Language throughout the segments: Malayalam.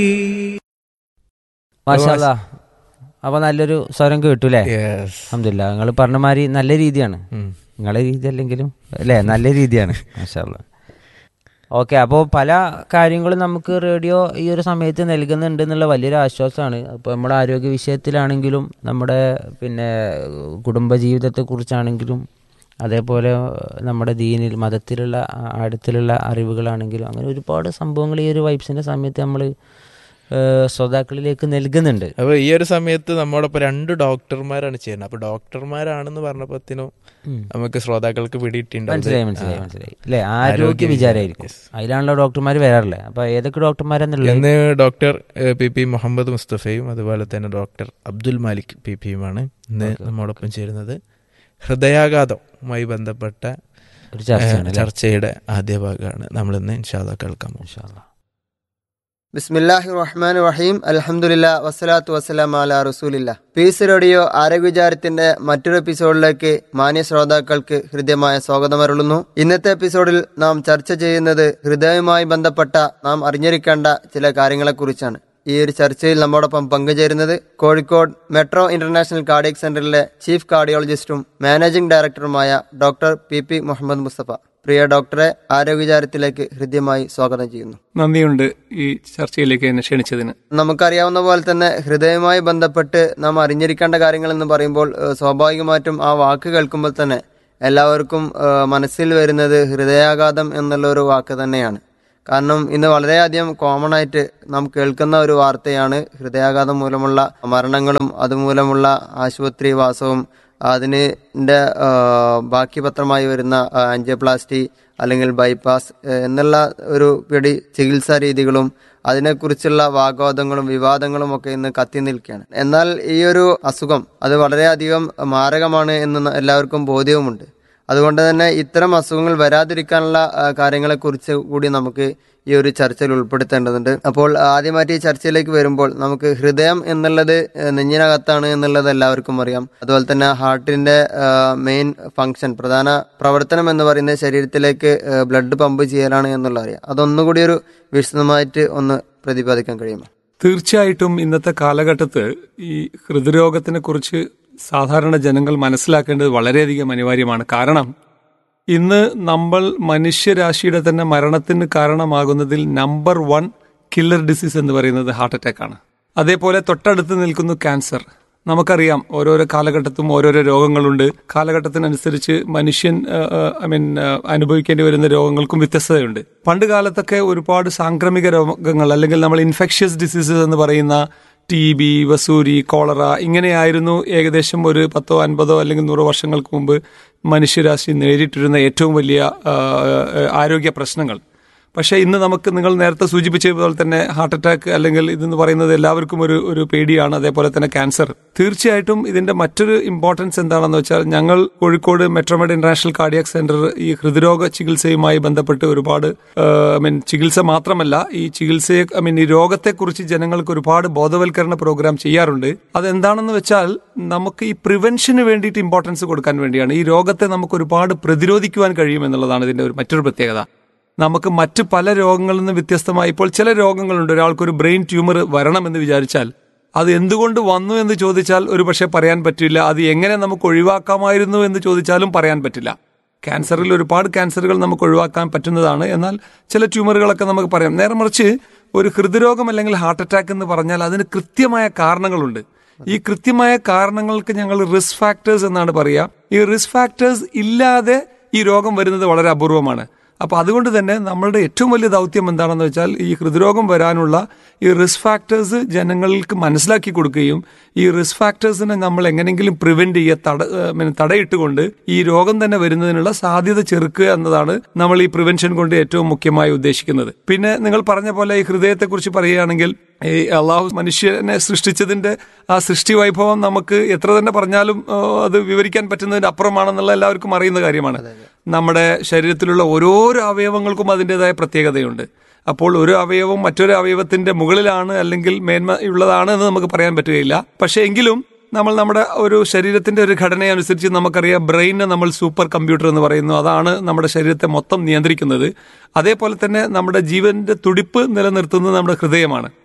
മാഷാല്ല അപ്പൊ നല്ലൊരു സ്വരം കേട്ടൂലേ യെസ് അഹമ്മദില്ല നിങ്ങൾ പറഞ്ഞ മാതിരി നല്ല രീതിയാണ് നിങ്ങളെ രീതി അല്ലെങ്കിലും അല്ലേ നല്ല രീതിയാണ് മാഷാല്ല ഓക്കെ അപ്പോൾ പല കാര്യങ്ങളും നമുക്ക് റേഡിയോ ഈ ഒരു സമയത്ത് നൽകുന്നുണ്ട് എന്നുള്ള വലിയൊരു ആശ്വാസമാണ് അപ്പോൾ നമ്മുടെ ആരോഗ്യ വിഷയത്തിലാണെങ്കിലും നമ്മുടെ പിന്നെ കുടുംബജീവിതത്തെക്കുറിച്ചാണെങ്കിലും അതേപോലെ നമ്മുടെ ദീനിൽ മതത്തിലുള്ള ആ- ആഴത്തിലുള്ള അറിവുകളാണെങ്കിലും അങ്ങനെ ഒരുപാട് സംഭവങ്ങൾ ഈ ഒരു വൈബ്സിൻ്റെ സമയത്ത് നമ്മൾ ശ്രോതാക്കളിലേക്ക് നൽകുന്നുണ്ട് അപ്പൊ ഈ ഒരു സമയത്ത് നമ്മോടൊപ്പം രണ്ട് ഡോക്ടർമാരാണ് ചെയ്യുന്നത് അപ്പൊ ഡോക്ടർമാരാണെന്ന് പറഞ്ഞപ്പോഴത്തേനും ഉം. നമുക്ക് ശ്രോതാക്കൾക്ക് പിടിയിട്ടുണ്ടാവും മനസ്സിലായി മനസ്സിലായി മനസ്സിലായി അല്ലേ ആരോഗ്യ വിചാരമായിരിക്കും അതിലാണല്ലോ ഡോക്ടർമാർ വരാറില്ലേ അപ്പൊ ഏതൊക്കെ ഡോക്ടർമാരെന്നുള്ളത് ഇന്ന് ഡോക്ടർ ഏഹ്, പി പി മുഹമ്മദ് മുസ്തഫയും അതുപോലെ തന്നെ ഡോക്ടർ അബ്ദുൽ മാലിക് പി പിയുമാണ് ഇന്ന് നമ്മോടൊപ്പം ചേരുന്നത് ഹൃദയാഘാതവുമായി ബന്ധപ്പെട്ട ഒരു ചർച്ചയാണ് ഏഹ്, ചർച്ചയുടെ ആദ്യ ഭാഗമാണ് നമ്മൾ ഇന്ന് ഇൻഷാല്ല കേൾക്കാൻ പോകുന്നത് ഇൻഷാല്ലാ. ബിസ്മില്ലാഹി റഹ്മാൻ റഹീം അലഹമുല്ല വസ്സലാത്തു വസ്സലാം അല റസൂലില്ല പീസ് റേഡിയോ ആരോഗ്യവിചാരത്തിന്റെ മറ്റൊരു എപ്പിസോഡിലേക്ക് മാന്യ ശ്രോതാക്കൾക്ക് ഹൃദ്യമായ സ്വാഗതമരുളുന്നു ഇന്നത്തെ എപ്പിസോഡിൽ നാം ചർച്ച ചെയ്യുന്നത് ഹൃദയവുമായി ബന്ധപ്പെട്ട നാം അറിഞ്ഞിരിക്കേണ്ട ചില കാര്യങ്ങളെക്കുറിച്ചാണ് ഈ ഒരു ചർച്ചയിൽ നമ്മോടൊപ്പം പങ്കുചേരുന്നത് കോഴിക്കോട് മെട്രോ ഇന്റർനാഷണൽ കാർഡിയക് സെന്ററിലെ ചീഫ് കാർഡിയോളജിസ്റ്റും മാനേജിംഗ് ഡയറക്ടറുമായ doctor P P Muhammad Mustafa പ്രിയ ഡോക്ടറെ ആരോഗ്യവിചാരത്തിലേക്ക് ഹൃദ്യമായി സ്വാഗതം ചെയ്യുന്നു നന്ദിയുണ്ട് ഈ ചർച്ചയിലേക്ക് എന്നെ ക്ഷണിച്ചതിന് നമുക്കറിയാവുന്ന പോലെ തന്നെ ഹൃദയവുമായി ബന്ധപ്പെട്ട് നാം അറിഞ്ഞിരിക്കേണ്ട കാര്യങ്ങൾ എന്ന് പറയുമ്പോൾ ഏഹ്, സ്വാഭാവികമായിട്ടും ആ വാക്ക് കേൾക്കുമ്പോൾ തന്നെ എല്ലാവർക്കും ഏഹ്, മനസ്സിൽ വരുന്നത് ഹൃദയാഘാതം എന്നുള്ള ഒരു വാക്ക് തന്നെയാണ് കാരണം ഇന്ന് വളരെയധികം കോമൺ ആയിട്ട് നാം കേൾക്കുന്ന ഒരു വാർത്തയാണ് ഹൃദയാഘാതം മൂലമുള്ള മരണങ്ങളും അതുമൂലമുള്ള ആശുപത്രി വാസവും അതിന് ന്റെ, ആ, ബാക്കി പത്രമായി വരുന്ന ആൻജിയോപ്ലാസ്റ്റി അല്ലെങ്കിൽ ബൈപ്പാസ് ഏഹ്, എന്നുള്ള ഒരു പിടി ചികിത്സാ രീതികളും അതിനെക്കുറിച്ചുള്ള വാഗ്വാദങ്ങളും വിവാദങ്ങളും ഒക്കെ ഇന്ന് കത്തി നിൽക്കുകയാണ് എന്നാൽ ഈ ഒരു അസുഖം അത് വളരെയധികം മാരകമാണ് എന്ന് എല്ലാവർക്കും ബോധ്യവുമുണ്ട് അതുകൊണ്ട് തന്നെ ഇത്തരം അസുഖങ്ങൾ വരാതിരിക്കാനുള്ള ആ, കാര്യങ്ങളെക്കുറിച്ച് കൂടി നമുക്ക് ഈ ഒരു ചർച്ചയിൽ ഉൾപ്പെടുത്തേണ്ടതുണ്ട് അപ്പോൾ ആദ്യമായിട്ട് ഈ ചർച്ചയിലേക്ക് വരുമ്പോൾ നമുക്ക് ഹൃദയം എന്നുള്ളത് ആ, നെഞ്ഞിനകത്താണ് എന്നുള്ളത് എല്ലാവർക്കും അറിയാം അതുപോലെ തന്നെ ഹാർട്ടിന്റെ മെയിൻ ഫങ്ഷൻ പ്രധാന പ്രവർത്തനം എന്ന് പറയുന്നത് ശരീരത്തിലേക്ക് ബ്ലഡ് പമ്പ് ചെയ്യലാണ് എന്നുള്ളത് അറിയാം അതൊന്നുകൂടി ഒരു വിശദമായിട്ട് ഒന്ന് പ്രതിപാദിക്കാൻ കഴിയുമോ തീർച്ചയായിട്ടും ഇന്നത്തെ കാലഘട്ടത്ത് ഈ ഹൃദ്രോഗത്തിനെ കുറിച്ച് സാധാരണ ജനങ്ങൾ മനസ്സിലാക്കേണ്ടത് വളരെയധികം അനിവാര്യമാണ് കാരണം ഇന്ന് നമ്മൾ മനുഷ്യരാശിയുടെ തന്നെ മരണത്തിന് കാരണമാകുന്നതിൽ നമ്പർ വൺ കില്ലർ ഡിസീസ് എന്ന് പറയുന്നത് ഹാർട്ട് അറ്റാക്ക് ആണ് അതേപോലെ തൊട്ടടുത്ത് നിൽക്കുന്നു ക്യാൻസർ നമുക്കറിയാം ഓരോരോ കാലഘട്ടത്തും ഓരോരോ രോഗങ്ങളുണ്ട് കാലഘട്ടത്തിനനുസരിച്ച് മനുഷ്യൻ ഐ മീൻ അനുഭവിക്കേണ്ടി വരുന്ന രോഗങ്ങൾക്കും വ്യത്യസ്തതയുണ്ട് പണ്ട് കാലത്തൊക്കെ ഒരുപാട് സാംക്രമിക രോഗങ്ങൾ അല്ലെങ്കിൽ നമ്മൾ ഇൻഫെക്ഷ്യസ് ഡിസീസസ് എന്ന് പറയുന്ന ടി ബി വസൂരി കോളറ ഇങ്ങനെയായിരുന്നു ഏകദേശം ഒരു പത്തോ അൻപതോ അല്ലെങ്കിൽ നൂറോ വർഷങ്ങൾക്ക് മുമ്പ് മനുഷ്യരാശി നേരിട്ടിരുന്ന ഏറ്റവും വലിയ ആ, ആരോഗ്യ പ്രശ്നങ്ങൾ പക്ഷേ ഇന്ന് നമുക്ക് നിങ്ങൾ നേരത്തെ സൂചിപ്പിച്ചതുപോലെ തന്നെ ഹാർട്ട് അറ്റാക്ക് അല്ലെങ്കിൽ ഇതെന്ന് പറയുന്നത് എല്ലാവർക്കും ഒരു ഒരു പേടിയാണ് അതേപോലെ തന്നെ ക്യാൻസർ തീർച്ചയായിട്ടും ഇതിന്റെ മറ്റൊരു ഇമ്പോർട്ടൻസ് എന്താണെന്ന് വെച്ചാൽ ഞങ്ങൾ Kozhikode Metromed international cardiac centre ഈ ഹൃദ്രോഗ ചികിത്സയുമായി ബന്ധപ്പെട്ട് ഒരുപാട് ഐ മീൻ ചികിത്സ മാത്രമല്ല ഈ ചികിത്സയെ ഐ മീൻ ഈ രോഗത്തെക്കുറിച്ച് ജനങ്ങൾക്ക് ഒരുപാട് ബോധവൽക്കരണ പ്രോഗ്രാം ചെയ്യാറുണ്ട് അതെന്താണെന്ന് വെച്ചാൽ നമുക്ക് ഈ പ്രിവെൻഷന് വേണ്ടിയിട്ട് ഇമ്പോർട്ടൻസ് കൊടുക്കാൻ വേണ്ടിയാണ് ഈ രോഗത്തെ നമുക്ക് ഒരുപാട് പ്രതിരോധിക്കുവാൻ കഴിയും എന്നുള്ളതാണ് ഇതിന്റെ ഒരു മറ്റൊരു പ്രത്യേകത നമുക്ക് മറ്റ് പല രോഗങ്ങളിൽ നിന്ന് വ്യത്യസ്തമായി ഇപ്പോൾ ചില രോഗങ്ങളുണ്ട് ഒരാൾക്ക് ഒരു ബ്രെയിൻ ട്യൂമർ വരണമെന്ന് വിചാരിച്ചാൽ അത് എന്തുകൊണ്ട് വന്നു എന്ന് ചോദിച്ചാൽ ഒരു പക്ഷേ പറയാൻ പറ്റില്ല അത് എങ്ങനെ നമുക്ക് ഒഴിവാക്കാമായിരുന്നു എന്ന് ചോദിച്ചാലും പറയാൻ പറ്റില്ല ക്യാൻസറിൽ ഒരുപാട് ക്യാൻസറുകൾ നമുക്ക് ഒഴിവാക്കാൻ പറ്റുന്നതാണ് എന്നാൽ ചില ട്യൂമറുകളൊക്കെ നമുക്ക് പറയാം നേരെ മറിച്ച് ഒരു ഹൃദ്രോഗം അല്ലെങ്കിൽ ഹാർട്ട് അറ്റാക്ക് എന്ന് പറഞ്ഞാൽ അതിന് കൃത്യമായ കാരണങ്ങളുണ്ട് ഈ കൃത്യമായ കാരണങ്ങൾക്ക് ഞങ്ങൾ റിസ്ക് ഫാക്ടേഴ്സ് എന്നാണ് പറയുക ഈ റിസ്ക് ഫാക്ടേഴ്സ് ഇല്ലാതെ ഈ രോഗം വരുന്നത് വളരെ അപൂർവമാണ് അപ്പോൾ അതുകൊണ്ട് തന്നെ നമ്മളുടെ ഏറ്റവും വലിയ ദൗത്യം എന്താണെന്ന് വെച്ചാൽ ഈ ഹൃദ്രോഗം വരാനുള്ള ഈ റിസ്ക് ഫാക്ടേഴ്സ് ജനങ്ങൾക്ക് മനസ്സിലാക്കി കൊടുക്കുകയും ഈ റിസ്ക് ഫാക്ടേഴ്സിനെ നമ്മൾ എങ്ങനെയെങ്കിലും പ്രിവെന്റ് ചെയ്യുക തട ഏഹ് പിന്നെ തടയിട്ടുകൊണ്ട് ഈ രോഗം തന്നെ വരുന്നതിനുള്ള സാധ്യത ചെറുക്കുക എന്നതാണ് നമ്മൾ ഈ പ്രിവെൻഷൻ കൊണ്ട് ഏറ്റവും മുഖ്യമായി ഉദ്ദേശിക്കുന്നത് പിന്നെ നിങ്ങൾ പറഞ്ഞ പോലെ ഈ ഹൃദയത്തെക്കുറിച്ച് പറയുകയാണെങ്കിൽ ഈ അള്ളാഹു മനുഷ്യനെ സൃഷ്ടിച്ചതിന്റെ ആ സൃഷ്ടി വൈഭവം നമുക്ക് എത്ര തന്നെ പറഞ്ഞാലും ആ, അത് വിവരിക്കാൻ പറ്റുന്നതിന്റെ അപ്പുറമാണെന്നുള്ള എല്ലാവർക്കും അറിയുന്ന കാര്യമാണ് നമ്മുടെ ശരീരത്തിലുള്ള ഓരോരോ അവയവങ്ങൾക്കും അതിൻ്റെതായ പ്രത്യേകതയുണ്ട് അപ്പോൾ ഒരു അവയവം മറ്റൊരു അവയവത്തിന്റെ മുകളിലാണ് അല്ലെങ്കിൽ മേന്മ ഉള്ളതാണ് എന്ന് നമുക്ക് പറയാൻ പറ്റുകയില്ല പക്ഷേ എങ്കിലും നമ്മൾ നമ്മുടെ ഒരു ശരീരത്തിന്റെ ഒരു ഘടനയനുസരിച്ച് നമുക്കറിയാം ബ്രെയിനെ നമ്മൾ സൂപ്പർ കമ്പ്യൂട്ടർ എന്ന് പറയുന്നു അതാണ് നമ്മുടെ ശരീരത്തെ മൊത്തം നിയന്ത്രിക്കുന്നത് അതേപോലെ തന്നെ നമ്മുടെ ജീവന്റെ തുടിപ്പ് നിലനിർത്തുന്നത് നമ്മുടെ ഹൃദയമാണ്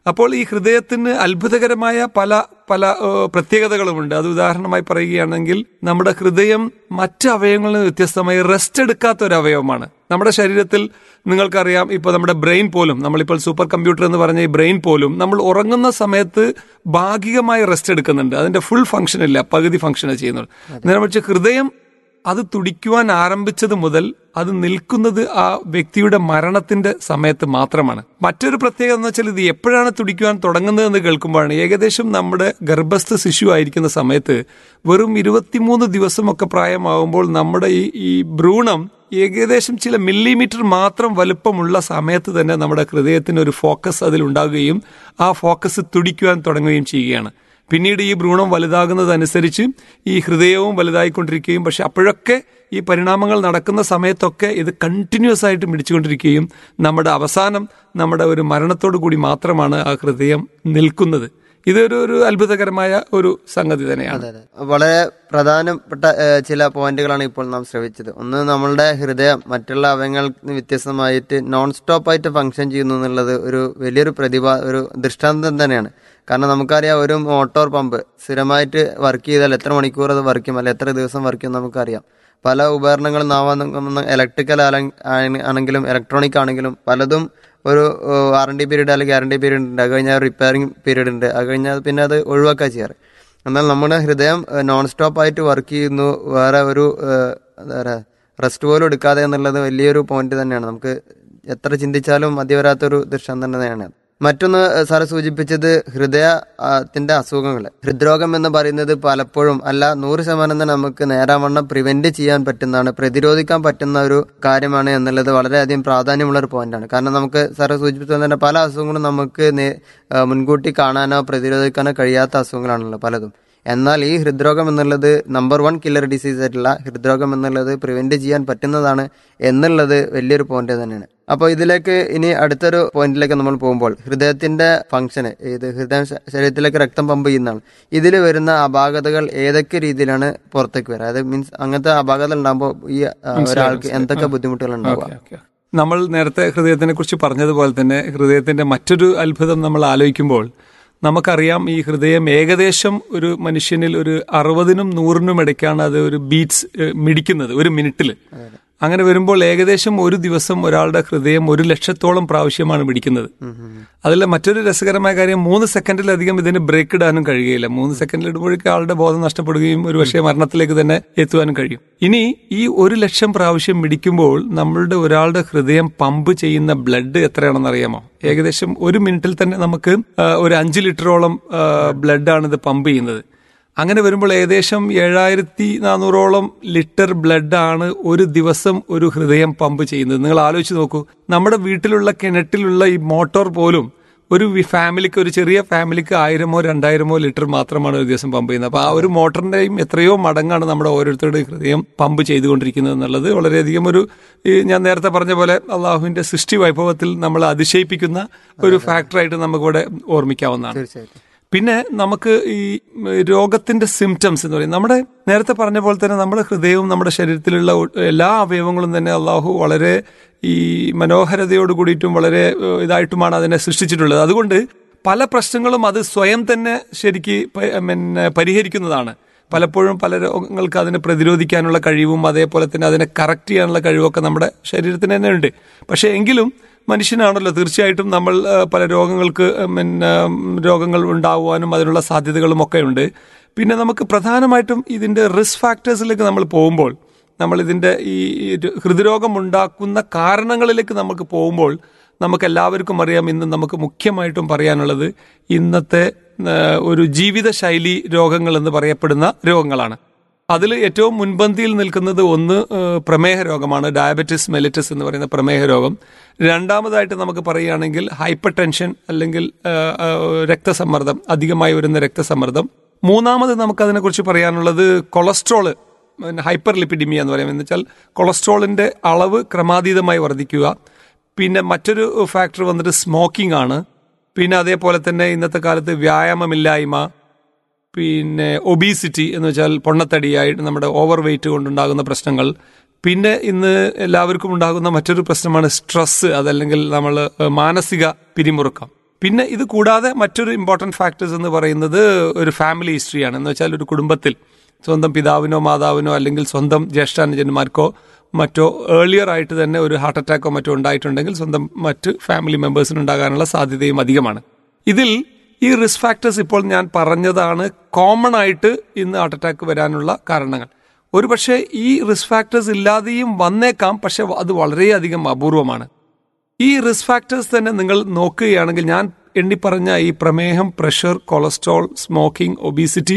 അപ്പോൾ ഈ ഹൃദയത്തിന് അത്ഭുതകരമായ പല പല ഏഹ്, പ്രത്യേകതകളുമുണ്ട് അത് ഉദാഹരണമായി പറയുകയാണെങ്കിൽ നമ്മുടെ ഹൃദയം മറ്റ് അവയവങ്ങളിൽ നിന്ന് വ്യത്യസ്തമായി റെസ്റ്റ് എടുക്കാത്ത ഒരു അവയവമാണ് നമ്മുടെ ശരീരത്തിൽ നിങ്ങൾക്കറിയാം ഇപ്പോൾ നമ്മുടെ ബ്രെയിൻ പോലും നമ്മളിപ്പോൾ സൂപ്പർ കമ്പ്യൂട്ടർ എന്ന് പറഞ്ഞ ഈ ബ്രെയിൻ പോലും നമ്മൾ ഉറങ്ങുന്ന സമയത്ത് ഭാഗികമായി റെസ്റ്റ് എടുക്കുന്നുണ്ട് അതിന്റെ ഫുൾ ഫംഗ്ഷൻ ഇല്ല പകുതി ഫംഗ്ഷനേ ചെയ്യുന്നുള്ളൂ നേരെ മറിച്ച് ഹൃദയം അത് തുടിക്കുവാൻ ആരംഭിച്ചത് മുതൽ അത് നിൽക്കുന്നത് ആ വ്യക്തിയുടെ മരണത്തിന്റെ സമയത്ത് മാത്രമാണ് മറ്റൊരു പ്രത്യേകത എന്ന് വെച്ചാൽ ഇത് എപ്പോഴാണ് തുടിക്കുവാൻ തുടങ്ങുന്നതെന്ന് കേൾക്കുമ്പോഴാണ് ഏകദേശം നമ്മുടെ ഗർഭസ്ഥ ശിശു ആയിരിക്കുന്ന സമയത്ത് വെറും ഇരുപത്തിമൂന്ന് ദിവസമൊക്കെ പ്രായമാകുമ്പോൾ നമ്മുടെ ഈ ഈ ഭ്രൂണം ഏകദേശം ചില മില്ലിമീറ്റർ മാത്രം വലുപ്പമുള്ള സമയത്ത് തന്നെ നമ്മുടെ ഹൃദയത്തിന് ഒരു ഫോക്കസ് അതിൽ ഉണ്ടാകുകയും ആ ഫോക്കസ് തുടിക്കുവാൻ തുടങ്ങുകയും ചെയ്യുകയാണ് പിന്നീട് ഈ ഭ്രൂണം വലുതാകുന്നതനുസരിച്ച് ഈ ഹൃദയവും വലുതായിക്കൊണ്ടിരിക്കുകയും പക്ഷെ അപ്പോഴൊക്കെ ഈ പരിണാമങ്ങൾ നടക്കുന്ന സമയത്തൊക്കെ ഇത് കണ്ടിന്യൂസ് ആയിട്ട് മിടിച്ചുകൊണ്ടിരിക്കുകയും നമ്മുടെ അവസാനം നമ്മുടെ ഒരു മരണത്തോടു കൂടി മാത്രമാണ് ആ ഹൃദയം നിൽക്കുന്നത് ഇതൊരു ഒരു അത്ഭുതകരമായ ഒരു സംഗതി തന്നെയാണ് അതെ അതെ വളരെ പ്രധാനപ്പെട്ട ഏഹ്, ചില പോയിന്റുകളാണ് ഇപ്പോൾ നാം ശ്രമിച്ചത് ഒന്ന് നമ്മളുടെ ഹൃദയം മറ്റുള്ള അവയവങ്ങളിൽ നിന്ന് വ്യത്യസ്തമായിട്ട് നോൺ സ്റ്റോപ്പ് ആയിട്ട് ഫംഗ്ഷൻ ചെയ്യുന്നു എന്നുള്ളത് ഒരു വലിയൊരു പ്രതിഭ ഒരു ദൃഷ്ടാന്തം തന്നെയാണ് കാരണം നമുക്കറിയാം ഒരു മോട്ടോർ പമ്പ് സ്ഥിരമായിട്ട് വർക്ക് ചെയ്താൽ എത്ര മണിക്കൂർ അത് വർക്ക് ചെയ്യും അല്ലെങ്കിൽ എത്ര ദിവസം വർക്ക് ചെയ്യും നമുക്കറിയാം പല ഉപകരണങ്ങളും നാവാൻ ഇലക്ട്രിക്കൽ ആണെങ്കിലും ഇലക്ട്രോണിക് ആണെങ്കിലും പലതും ഒരു ആർ എൻ ഡി പീരീഡ് അല്ലെങ്കിൽ ഗ്യാരണ്ടി പീരീഡ് ഉണ്ട് അത് കഴിഞ്ഞാൽ റിപ്പയറിംഗ് പീരീഡ് ഉണ്ട് അത് കഴിഞ്ഞാൽ പിന്നെ അത് ഒഴിവാക്കുക ചെയ്യാറ് എന്നാൽ നമ്മുടെ ഹൃദയം നോൺ സ്റ്റോപ്പ് ആയിട്ട് വർക്ക് ചെയ്യുന്നു വേറെ ഒരു ഏഹ്, എന്താ പറയുക റെസ്റ്റ് പോലും എടുക്കാതെ എന്നുള്ളത് വലിയൊരു പോയിന്റ് തന്നെയാണ് നമുക്ക് എത്ര ചിന്തിച്ചാലും മതി വരാത്തൊരു ദൃഷ്ടാന്തം തന്നെയാണ് മറ്റൊന്ന് ഏഹ്, സാറ് സൂചിപ്പിച്ചത് ഹൃദയത്തിന്റെ അസുഖങ്ങൾ ഹൃദ്രോഗം എന്ന് പറയുന്നത് പലപ്പോഴും അല്ല നൂറ് ശതമാനം തന്നെ നമുക്ക് നേരാവണ്ണം പ്രിവെന്റ് ചെയ്യാൻ പറ്റുന്നതാണ് പ്രതിരോധിക്കാൻ പറ്റുന്ന ഒരു കാര്യമാണ് എന്നുള്ളത് വളരെയധികം പ്രാധാന്യമുള്ള ഒരു പോയിന്റാണ് കാരണം നമുക്ക് സാറ് സൂചിപ്പിച്ചത് തന്നെ പല അസുഖങ്ങളും നമുക്ക് നേ- ഏഹ്, മുൻകൂട്ടി കാണാനോ പ്രതിരോധിക്കാനോ കഴിയാത്ത അസുഖങ്ങളാണല്ലോ പലതും എന്നാൽ ഈ ഹൃദ്രോഗം എന്നുള്ളത് നമ്പർ വൺ കില്ലർ ഡിസീസ് ആയിട്ടുള്ള ഹൃദ്രോഗം എന്നുള്ളത് പ്രിവെന്റ് ചെയ്യാൻ പറ്റുന്നതാണ് എന്നുള്ളത് വലിയൊരു പോയിന്റ് തന്നെയാണ് അപ്പോൾ ഇതിലേക്ക് ഇനി അടുത്തൊരു പോയിന്റിലേക്ക് നമ്മൾ പോകുമ്പോൾ ഹൃദയത്തിന്റെ ഫംഗ്ഷന് ഇത് ഹൃദയം ശ- ശരീരത്തിലേക്ക് രക്തം പമ്പ് ചെയ്യുന്നതാണ് ഇതിൽ വരുന്ന അപാകതകൾ ഏതൊക്കെ രീതിയിലാണ് പുറത്തേക്ക് വരിക അതായത് മീൻസ് അങ്ങനത്തെ അപാകതകൾ ഉണ്ടാകുമ്പോൾ ഈ ആ, ഒരാൾക്ക് എന്തൊക്കെ ബുദ്ധിമുട്ടുകൾ ഉണ്ടാവുക ഓക്കെ. നമ്മൾ നേരത്തെ ഹൃദയത്തിനെ കുറിച്ച് പറഞ്ഞതുപോലെ തന്നെ ഹൃദയത്തിന്റെ മറ്റൊരു അത്ഭുതം നമ്മൾ ആലോചിക്കുമ്പോൾ നമുക്കറിയാം ഈ ഹൃദയം ഏകദേശം ഒരു മനുഷ്യനിൽ ഒരു അറുപതിനും നൂറിനും ഇടയ്ക്കാണ് അത് ഒരു ബീറ്റ്സ് മിടിക്കുന്നത് ഒരു മിനിറ്റിൽ അങ്ങനെ വരുമ്പോൾ ഏകദേശം ഒരു ദിവസം ഒരാളുടെ ഹൃദയം ഒരു ലക്ഷത്തോളം പ്രാവശ്യമാണ് മിടിക്കുന്നത് അതിൽ മറ്റൊരു രസകരമായ കാര്യം മൂന്ന് സെക്കൻഡിലധികം ഇതിന് ബ്രേക്ക് ഇടാനും കഴിയുകയില്ല മൂന്ന് സെക്കൻഡിൽ ഇടുമ്പോഴേക്കും ആളുടെ ബോധം നഷ്ടപ്പെടുകയും ഒരു പക്ഷേ മരണത്തിലേക്ക് തന്നെ എത്തുവാനും കഴിയും ഇനി ഈ ഒരു ലക്ഷം പ്രാവശ്യം മിടിക്കുമ്പോൾ നമ്മളുടെ ഒരാളുടെ ഹൃദയം പമ്പ് ചെയ്യുന്ന ബ്ലഡ് എത്രയാണെന്ന് അറിയാമോ ഏകദേശം ഒരു മിനിറ്റിൽ തന്നെ നമുക്ക് ആ, ഒരു അഞ്ച് ലിറ്ററോളം ബ്ലഡാണ് ഇത് പമ്പ് ചെയ്യുന്നത് അങ്ങനെ വരുമ്പോൾ ഏകദേശം ഏഴായിരത്തി നാനൂറോളം ലിറ്റർ ബ്ലഡാണ് ഒരു ദിവസം ഒരു ഹൃദയം പമ്പ് ചെയ്യുന്നത് നിങ്ങൾ ആലോചിച്ച് നോക്കൂ നമ്മുടെ വീട്ടിലുള്ള കിണറ്റിലുള്ള ഈ മോട്ടോർ പോലും ഒരു വി- ഫാമിലിക്ക് ഒരു ചെറിയ ഫാമിലിക്ക് ആയിരമോ രണ്ടായിരമോ ലിറ്റർ മാത്രമാണ് ഒരു ദിവസം പമ്പ് ചെയ്യുന്നത് അപ്പോൾ ആ ഒരു മോട്ടറിന്റെയും എത്രയോ മടങ്ങാണ് നമ്മുടെ ഓരോരുത്തരുടെയും ഹൃദയം പമ്പ് ചെയ്തുകൊണ്ടിരിക്കുന്നത് എന്നുള്ളത് വളരെയധികം ഒരു ഈ ഞാൻ നേരത്തെ പറഞ്ഞ പോലെ അള്ളാഹുവിന്റെ സൃഷ്ടി വൈഭവത്തിൽ നമ്മൾ അതിശയിപ്പിക്കുന്ന ഒരു ഫാക്ടറായിട്ട് നമുക്കിവിടെ ഓർമ്മിക്കാവുന്നതാണ് തീർച്ചയായിട്ടും പിന്നെ നമുക്ക് ഈ ഉം, രോഗത്തിന്റെ സിംറ്റംസ് എന്ന് പറയും നമ്മുടെ നേരത്തെ പറഞ്ഞ പോലെ തന്നെ നമ്മുടെ ഹൃദയവും നമ്മുടെ ശരീരത്തിലുള്ള ഒ- എല്ലാ അവയവങ്ങളും തന്നെ അള്ളാഹു വളരെ ഈ മനോഹരതയോട് കൂടിയിട്ടും വളരെ ഏഹ്, ഇതായിട്ടുമാണ് അതിനെ സൃഷ്ടിച്ചിട്ടുള്ളത് അതുകൊണ്ട് പല പ്രശ്നങ്ങളും അത് സ്വയം തന്നെ ശരിക്ക് പ- പിന്നെ പരിഹരിക്കുന്നതാണ് പലപ്പോഴും പല രോഗങ്ങൾക്ക് അതിനെ പ്രതിരോധിക്കാനുള്ള കഴിവും അതേപോലെ തന്നെ അതിനെ കറക്റ്റ് ചെയ്യാനുള്ള കഴിവൊക്കെ നമ്മുടെ ശരീരത്തിന് തന്നെ ഉണ്ട് പക്ഷേ എങ്കിലും മനുഷ്യനാണല്ലോ തീർച്ചയായിട്ടും നമ്മൾ ആ, പല രോഗങ്ങൾക്ക് ഉം, പിന്നെ ഉം, രോഗങ്ങൾ ഉണ്ടാകുവാനും അതിനുള്ള സാധ്യതകളും ഒക്കെ ഉണ്ട് പിന്നെ നമുക്ക് പ്രധാനമായിട്ടും ഇതിന്റെ റിസ്ക് ഫാക്ടേഴ്സിലേക്ക് നമ്മൾ പോകുമ്പോൾ നമ്മൾ ഇതിന്റെ ഈ ഈ ഒരു ഹൃദ്രോഗം ഉണ്ടാക്കുന്ന കാരണങ്ങളിലേക്ക് നമുക്ക് പോകുമ്പോൾ നമുക്ക് എല്ലാവർക്കും അറിയാം ഇന്ന് നമുക്ക് മുഖ്യമായിട്ടും പറയാനുള്ളത് ഇന്നത്തെ ആ, ഒരു ജീവിതശൈലി രോഗങ്ങൾ എന്ന് പറയപ്പെടുന്ന രോഗങ്ങളാണ് അതിൽ ഏറ്റവും മുൻപന്തിയിൽ നിൽക്കുന്നത് ഒന്ന് ഏഹ്, പ്രമേഹ രോഗമാണ് ഡയബറ്റിസ് മെലിറ്റസ് എന്ന് പറയുന്ന പ്രമേഹ രോഗം രണ്ടാമതായിട്ട് നമുക്ക് പറയുകയാണെങ്കിൽ ഹൈപ്പർ ടെൻഷൻ അല്ലെങ്കിൽ ഏഹ്, ഏഹ്, രക്തസമ്മർദ്ദം അധികമായി വരുന്ന രക്തസമ്മർദ്ദം മൂന്നാമത് നമുക്ക് അതിനെക്കുറിച്ച് പറയാനുള്ളത് കൊളസ്ട്രോള് ഹൈപ്പർ ലിപ്പിഡിമിയ എന്ന് പറയുന്നത് എന്ന് വെച്ചാൽ കൊളസ്ട്രോളിന്റെ അളവ് ക്രമാതീതമായി വർദ്ധിക്കുക പിന്നെ മറ്റൊരു ഫാക്ടർ വന്നിട്ട് സ്മോക്കിംഗ് ആണ് പിന്നെ അതേപോലെ തന്നെ ഇന്നത്തെ കാലത്ത് വ്യായാമമില്ലായ്മ പിന്നെ ഒബീസിറ്റി എന്ന് വെച്ചാൽ പൊണ്ണത്തടിയായിട്ട് നമ്മുടെ ഓവർ വെയിറ്റ് കൊണ്ടുണ്ടാകുന്ന പ്രശ്നങ്ങൾ പിന്നെ ഇന്ന് എല്ലാവർക്കും ഉണ്ടാകുന്ന മറ്റൊരു പ്രശ്നമാണ് സ്ട്രെസ് അതല്ലെങ്കിൽ നമ്മൾ മാനസിക പിരിമുറുക്കം പിന്നെ ഇത് കൂടാതെ മറ്റൊരു ഇമ്പോർട്ടൻറ്റ് ഫാക്ടേഴ്സ് എന്ന് പറയുന്നത് ഒരു ഫാമിലി ഹിസ്റ്ററിയാണ് എന്ന് വെച്ചാൽ ഒരു കുടുംബത്തിൽ സ്വന്തം പിതാവിനോ മാതാവിനോ അല്ലെങ്കിൽ സ്വന്തം ജ്യേഷ്ഠാനുജന്മാർക്കോ മറ്റോ ഏർലിയർ ആയിട്ട് തന്നെ ഒരു ഹാർട്ട് അറ്റാക്കോ മറ്റോ ഉണ്ടായിട്ടുണ്ടെങ്കിൽ സ്വന്തം മറ്റ് ഫാമിലി മെമ്പേഴ്സിന് ഉണ്ടാകാനുള്ള സാധ്യതയും അധികമാണ് ഇതിൽ ഈ റിസ്ക് ഫാക്ടേഴ്സ് ഇപ്പോൾ ഞാൻ പറഞ്ഞതാണ് കോമൺ ആയിട്ട് ഇന്ന് ഹാർട്ട് അറ്റാക്ക് വരാനുള്ള കാരണങ്ങൾ ഒരുപക്ഷെ ഈ റിസ്ക് ഫാക്ടേഴ്സ് ഇല്ലാതെയും വന്നേക്കാം പക്ഷെ അത് വളരെയധികം അപൂർവമാണ് ഈ റിസ്ക് ഫാക്ടേഴ്സ് തന്നെ നിങ്ങൾ നോക്കുകയാണെങ്കിൽ ഞാൻ എണ്ണിപ്പറഞ്ഞ ഈ പ്രമേഹം പ്രഷർ കൊളസ്ട്രോൾ സ്മോക്കിംഗ് ഒബീസിറ്റി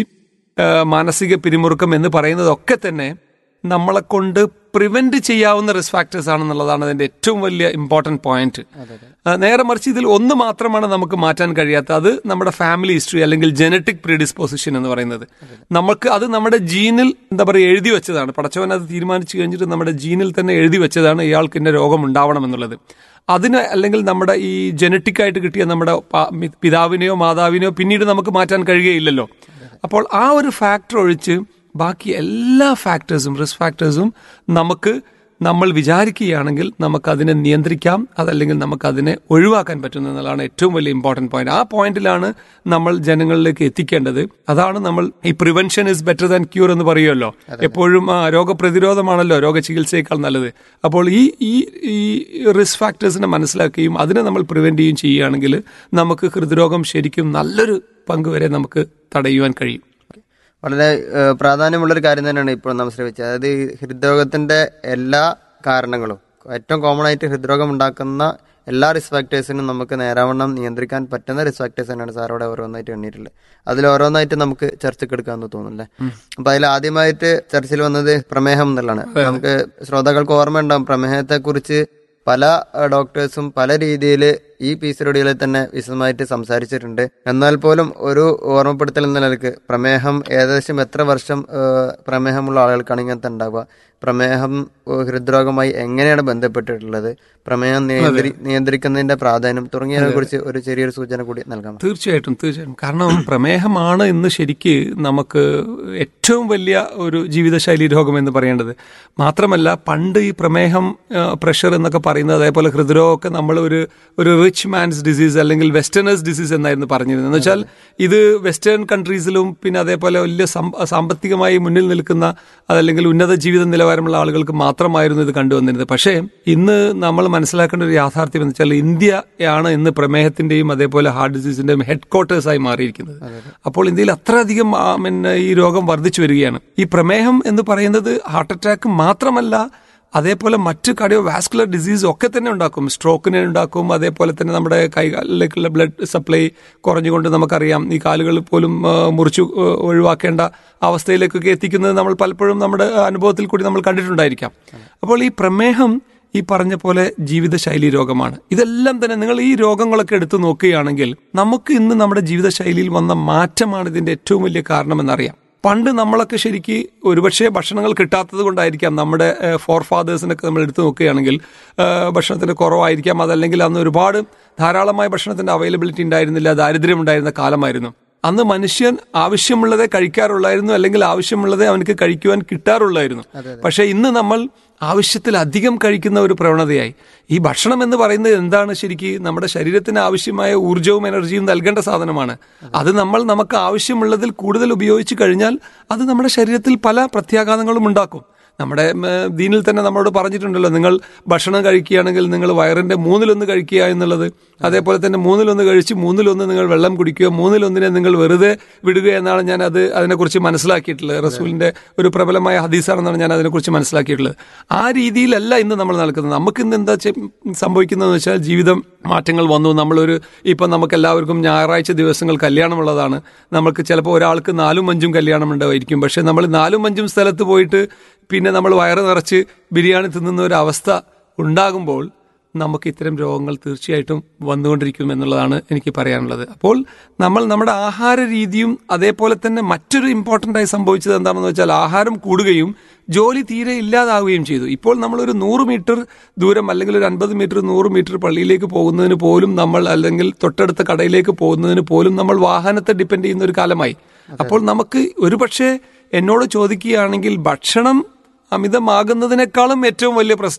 മാനസിക പിരിമുറുക്കം എന്ന് പറയുന്നതൊക്കെ തന്നെ നമ്മളെ കൊണ്ട് പ്രിവെന്റ് ചെയ്യാവുന്ന റിസ്ക് ഫാക്ടേഴ്സ് ആണെന്നുള്ളതാണ് അതിന്റെ ഏറ്റവും വലിയ ഇമ്പോർട്ടന്റ് പോയിന്റ് നേരെ മറിച്ച് ഇതിൽ ഒന്ന് മാത്രമാണ് നമുക്ക് മാറ്റാൻ കഴിയാത്ത അത് നമ്മുടെ ഫാമിലി ഹിസ്റ്ററി അല്ലെങ്കിൽ ജനറ്റിക് പ്രീഡിസ്പോസിഷൻ എന്ന് പറയുന്നത് നമുക്ക് അത് നമ്മുടെ ജീനിൽ എന്താ പറയുക എഴുതി വെച്ചതാണ് പടച്ചവൻ അത് തീരുമാനിച്ചു കഴിഞ്ഞിട്ട് നമ്മുടെ ജീനിൽ തന്നെ എഴുതി വെച്ചതാണ് ഇയാൾക്ക് ഇന്ന രോഗം ഉണ്ടാവണം എന്നുള്ളത് അതിന് അല്ലെങ്കിൽ നമ്മുടെ ഈ ജനറ്റിക് ആയിട്ട് കിട്ടിയ നമ്മുടെ പ- മി- പിതാവിനെയോ മാതാവിനെയോ പിന്നീട് നമുക്ക് മാറ്റാൻ കഴിയുകയില്ലല്ലോ അപ്പോൾ ആ ഒരു ഫാക്ടർ ഒഴിച്ച് ബാക്കി എല്ലാ ഫാക്ടേഴ്സും റിസ്ക് ഫാക്ടേഴ്സും നമുക്ക് നമ്മൾ വിചാരിക്കുകയാണെങ്കിൽ നമുക്ക് അതിനെ നിയന്ത്രിക്കാം അതല്ലെങ്കിൽ നമുക്ക് അതിനെ ഒഴിവാക്കാൻ പറ്റുന്നു എന്നുള്ളതാണ് ഏറ്റവും വലിയ ഇമ്പോർട്ടന്റ് പോയിന്റ് ആ പോയിന്റിലാണ് നമ്മൾ ജനങ്ങളിലേക്ക് എത്തിക്കേണ്ടത് അതാണ് നമ്മൾ ഈ prevention is better than cure എന്ന് പറയുമല്ലോ എപ്പോഴും ആ, രോഗപ്രതിരോധമാണല്ലോ രോഗചികിത്സയേക്കാൾ നല്ലത് അപ്പോൾ ഈ ഈ ഈ റിസ്ക് ഫാക്ടേഴ്സിനെ മനസ്സിലാക്കുകയും അതിനെ നമ്മൾ പ്രിവെന്റ് ചെയ്യുകയും ചെയ്യുകയാണെങ്കിൽ നമുക്ക് ഹൃദ്രോഗം ശരിക്കും നല്ലൊരു പങ്ക് വരെ നമുക്ക് തടയുവാൻ കഴിയും വളരെ ഏഹ്, പ്രാധാന്യമുള്ളൊരു കാര്യം തന്നെയാണ് ഇപ്പോൾ നാം ശ്രമിച്ചത് അതായത് ഈ ഹൃദ്രോഗത്തിന്റെ എല്ലാ കാരണങ്ങളും ഏറ്റവും കോമൺ ആയിട്ട് ഹൃദ്രോഗം ഉണ്ടാക്കുന്ന എല്ലാ റിസ്ക് ഫാക്ടേഴ്സിനും നമുക്ക് നേരാവണ്ണം നിയന്ത്രിക്കാൻ പറ്റുന്ന റിസ്ക് ഫാക്ടേഴ്സ് തന്നെയാണ് സാർ അവിടെ ഓരോന്നായിട്ട് എണ്ണിയിട്ടുള്ളത് അതിൽ ഓരോന്നായിട്ട് നമുക്ക് ചർച്ചയ്ക്ക് എടുക്കാമെന്ന് തോന്നുന്നല്ലേ അപ്പൊ അതിൽ ആദ്യമായിട്ട് ചർച്ചയിൽ വന്നത് പ്രമേഹം എന്നുള്ളതാണ് നമുക്ക് ശ്രോതാക്കൾക്ക് ഓർമ്മ ഉണ്ടാവും പ്രമേഹത്തെ കുറിച്ച് പല അഹ്, ഡോക്ടേഴ്സും പല രീതിയിൽ ഈ പീസിലൊടികളിൽ തന്നെ വിശദമായിട്ട് സംസാരിച്ചിട്ടുണ്ട് എന്നാൽ പോലും ഒരു ഓർമ്മപ്പെടുത്തൽ എന്ന നിലക്ക് പ്രമേഹം ഏകദേശം എത്ര വർഷം ഏഹ്, പ്രമേഹമുള്ള ആളുകൾക്കാണ് ഇങ്ങനത്തെ ഉണ്ടാവുക പ്രമേഹം ഏഹ്, ഹൃദ്രോഗമായി എങ്ങനെയാണ് ബന്ധപ്പെട്ടിട്ടുള്ളത് പ്രമേഹം നിയന്ത്രി നിയന്ത്രിക്കുന്നതിന്റെ പ്രാധാന്യം തുടങ്ങിയതിനെ കുറിച്ച് ഒരു ചെറിയൊരു സൂചന കൂടി നൽകാം തീർച്ചയായിട്ടും തീർച്ചയായിട്ടും കാരണം പ്രമേഹമാണ് ഇന്ന് ശരിക്ക് നമുക്ക് ഏറ്റവും വലിയ ഒരു ജീവിതശൈലി രോഗം എന്ന് പറയേണ്ടത് മാത്രമല്ല പണ്ട് ഈ പ്രമേഹം പ്രഷർ എന്നൊക്കെ പറയുന്നത് അതേപോലെ ഹൃദ്രോഗമൊക്കെ നമ്മൾ ഒരു ഒരു റിച്ച് മാൻസ് ഡിസീസ് അല്ലെങ്കിൽ വെസ്റ്റേണേഴ്സ് ഡിസീസ് എന്നായിരുന്നു പറഞ്ഞിരുന്നത് എന്ന് വെച്ചാൽ ഇത് വെസ്റ്റേൺ കൺട്രീസിലും പിന്നെ അതേപോലെ വലിയ സം- സാമ്പത്തികമായി മുന്നിൽ നിൽക്കുന്ന അതല്ലെങ്കിൽ ഉന്നത ജീവിത നിലവാരമുള്ള ആളുകൾക്ക് മാത്രമായിരുന്നു ഇത് കണ്ടുവന്നിരുന്നത് പക്ഷേ ഇന്ന് നമ്മൾ മനസ്സിലാക്കേണ്ട ഒരു യാഥാർത്ഥ്യം എന്ന് വെച്ചാൽ ഇന്ത്യയാണ് ഇന്ന് പ്രമേഹത്തിന്റെയും അതേപോലെ ഹാർട്ട് ഡിസീസിന്റെയും ഹെഡ് ക്വാർട്ടേഴ്സ് ആയി മാറിയിരിക്കുന്നത് അപ്പോൾ ഇന്ത്യയിൽ അത്രയധികം ആ, പിന്നെ ഈ രോഗം വർദ്ധിച്ചു വരികയാണ് ഈ പ്രമേഹം എന്ന് പറയുന്നത് ഹാർട്ട് അറ്റാക്ക് മാത്രമല്ല അതേപോലെ മറ്റ് കാർഡിയോ വാസ്കുലർ ഡിസീസ് ഒക്കെ തന്നെ ഉണ്ടാക്കും സ്ട്രോക്കിനെ ഉണ്ടാക്കും അതേപോലെ തന്നെ നമ്മുടെ കൈകാലിലേക്കുള്ള ബ്ലഡ് സപ്ലൈ കുറഞ്ഞുകൊണ്ട് നമുക്കറിയാം ഈ കാലുകൾ പോലും ആ, മുറിച്ചു ആ, ഒഴിവാക്കേണ്ട അവസ്ഥയിലേക്കൊക്കെ എത്തിക്കുന്നത് നമ്മൾ പലപ്പോഴും നമ്മുടെ അനുഭവത്തിൽ കൂടി നമ്മൾ കണ്ടിട്ടുണ്ടായിരിക്കാം അപ്പോൾ ഈ പ്രമേഹം ഈ പറഞ്ഞ പോലെ ജീവിതശൈലി രോഗമാണ് ഇതെല്ലാം തന്നെ നിങ്ങൾ ഈ രോഗങ്ങളൊക്കെ എടുത്തു നോക്കുകയാണെങ്കിൽ നമുക്ക് ഇന്ന് നമ്മുടെ ജീവിതശൈലിയിൽ വന്ന മാറ്റമാണ് ഇതിന്റെ ഏറ്റവും വലിയ കാരണമെന്നറിയാം പണ്ട് നമ്മളൊക്കെ ശരിക്ക് ഒരുപക്ഷെ ഭക്ഷണങ്ങൾ കിട്ടാത്തത് കൊണ്ടായിരിക്കാം നമ്മുടെ ഫോർ ഫാദേഴ്സിനൊക്കെ നമ്മൾ എടുത്തു നോക്കുകയാണെങ്കിൽ ഏഹ്, ഭക്ഷണത്തിന്റെ കുറവായിരിക്കാം അതല്ലെങ്കിൽ അന്ന് ഒരുപാട് ധാരാളമായ ഭക്ഷണത്തിന്റെ അവൈലബിലിറ്റി ഉണ്ടായിരുന്നില്ല ദാരിദ്ര്യം ഉണ്ടായിരുന്ന കാലമായിരുന്നു അന്ന് മനുഷ്യൻ ആവശ്യമുള്ളതേ കഴിക്കാറുള്ളായിരുന്നു അല്ലെങ്കിൽ ആവശ്യമുള്ളതേ അവനക്ക് കഴിക്കുവാൻ കിട്ടാറുള്ളായിരുന്നു പക്ഷെ ഇന്ന് നമ്മൾ ആവശ്യത്തിലധികം കഴിക്കുന്ന ഒരു പ്രവണതയായി ഈ ഭക്ഷണം എന്ന് പറയുന്നത് എന്താണ് ശരിക്ക് നമ്മുടെ ശരീരത്തിന് ആവശ്യമായ ഊർജവും എനർജിയും നൽകേണ്ട സാധനമാണ് അത് നമ്മൾ നമുക്ക് ആവശ്യമുള്ളതിൽ കൂടുതൽ ഉപയോഗിച്ചു കഴിഞ്ഞാൽ അത് നമ്മുടെ ശരീരത്തിൽ പല പ്രത്യാഘാതങ്ങളും ഉണ്ടാക്കും നമ്മുടെ ഉം, ദീനിൽ തന്നെ നമ്മളോട് പറഞ്ഞിട്ടുണ്ടല്ലോ നിങ്ങൾ ഭക്ഷണം കഴിക്കുകയാണെങ്കിൽ നിങ്ങൾ വയറിന്റെ മൂന്നിലൊന്ന് കഴിക്കുക എന്നുള്ളത് അതേപോലെ തന്നെ മൂന്നിലൊന്ന് കഴിച്ച് മൂന്നിലൊന്ന് നിങ്ങൾ വെള്ളം കുടിക്കുക മൂന്നിലൊന്നിനെ നിങ്ങൾ വെറുതെ വിടുക എന്നാണ് ഞാൻ അത് അതിനെക്കുറിച്ച് മനസ്സിലാക്കിയിട്ടുള്ളത് റസൂലിന്റെ ഒരു പ്രബലമായ ഹദീസാണെന്നാണ് ഞാൻ അതിനെക്കുറിച്ച് മനസ്സിലാക്കിയിട്ടുള്ളത് ആ രീതിയിലല്ല ഇന്ന് നമ്മൾ നടക്കുന്നത് നമുക്ക് ഇന്ന് എന്താ ചെ- സംഭവിക്കുന്നതെന്ന് വെച്ചാൽ ജീവിതം മാറ്റങ്ങൾ വന്നു നമ്മളൊരു ഇപ്പം നമുക്ക് എല്ലാവർക്കും ഞായറാഴ്ച ദിവസങ്ങൾ കല്യാണമുള്ളതാണ് നമുക്ക് ചിലപ്പോൾ ഒരാൾക്ക് നാലും അഞ്ചും കല്യാണം ഉണ്ടായിരിക്കും പക്ഷെ നമ്മൾ നാലും അഞ്ചും സ്ഥലത്ത് പോയിട്ട് പിന്നെ നമ്മൾ വയറ് നിറച്ച് ബിരിയാണി തിന്നുന്ന ഒരു അവസ്ഥ ഉണ്ടാകുമ്പോൾ നമുക്ക് ഇത്തരം രോഗങ്ങൾ തീർച്ചയായിട്ടും വന്നുകൊണ്ടിരിക്കും എന്നുള്ളതാണ് എനിക്ക് പറയാനുള്ളത് അപ്പോൾ നമ്മൾ നമ്മുടെ ആഹാര രീതിയും അതേപോലെ തന്നെ മറ്റൊരു ഇമ്പോർട്ടൻ്റ് ആയി സംഭവിച്ചത് എന്താണെന്ന് വെച്ചാൽ ആഹാരം കൂടുകയും ജോലി തീരെ ഇല്ലാതാവുകയും ചെയ്തു ഇപ്പോൾ നമ്മളൊരു നൂറ് മീറ്റർ ദൂരം അല്ലെങ്കിൽ ഒരു അൻപത് മീറ്റർ നൂറ് മീറ്റർ പള്ളിയിലേക്ക് പോകുന്നതിന് പോലും നമ്മൾ അല്ലെങ്കിൽ തൊട്ടടുത്ത കടയിലേക്ക് പോകുന്നതിന് പോലും നമ്മൾ വാഹനത്തെ ഡിപ്പെൻഡ് ചെയ്യുന്ന ഒരു കാലമായി അപ്പോൾ നമുക്ക് ഒരുപക്ഷെ എന്നോട് ചോദിക്കുകയാണെങ്കിൽ ഭക്ഷണം അമിതമാകുന്നതിനേക്കാളും ഏറ്റവും വലിയ പ്രശ്നം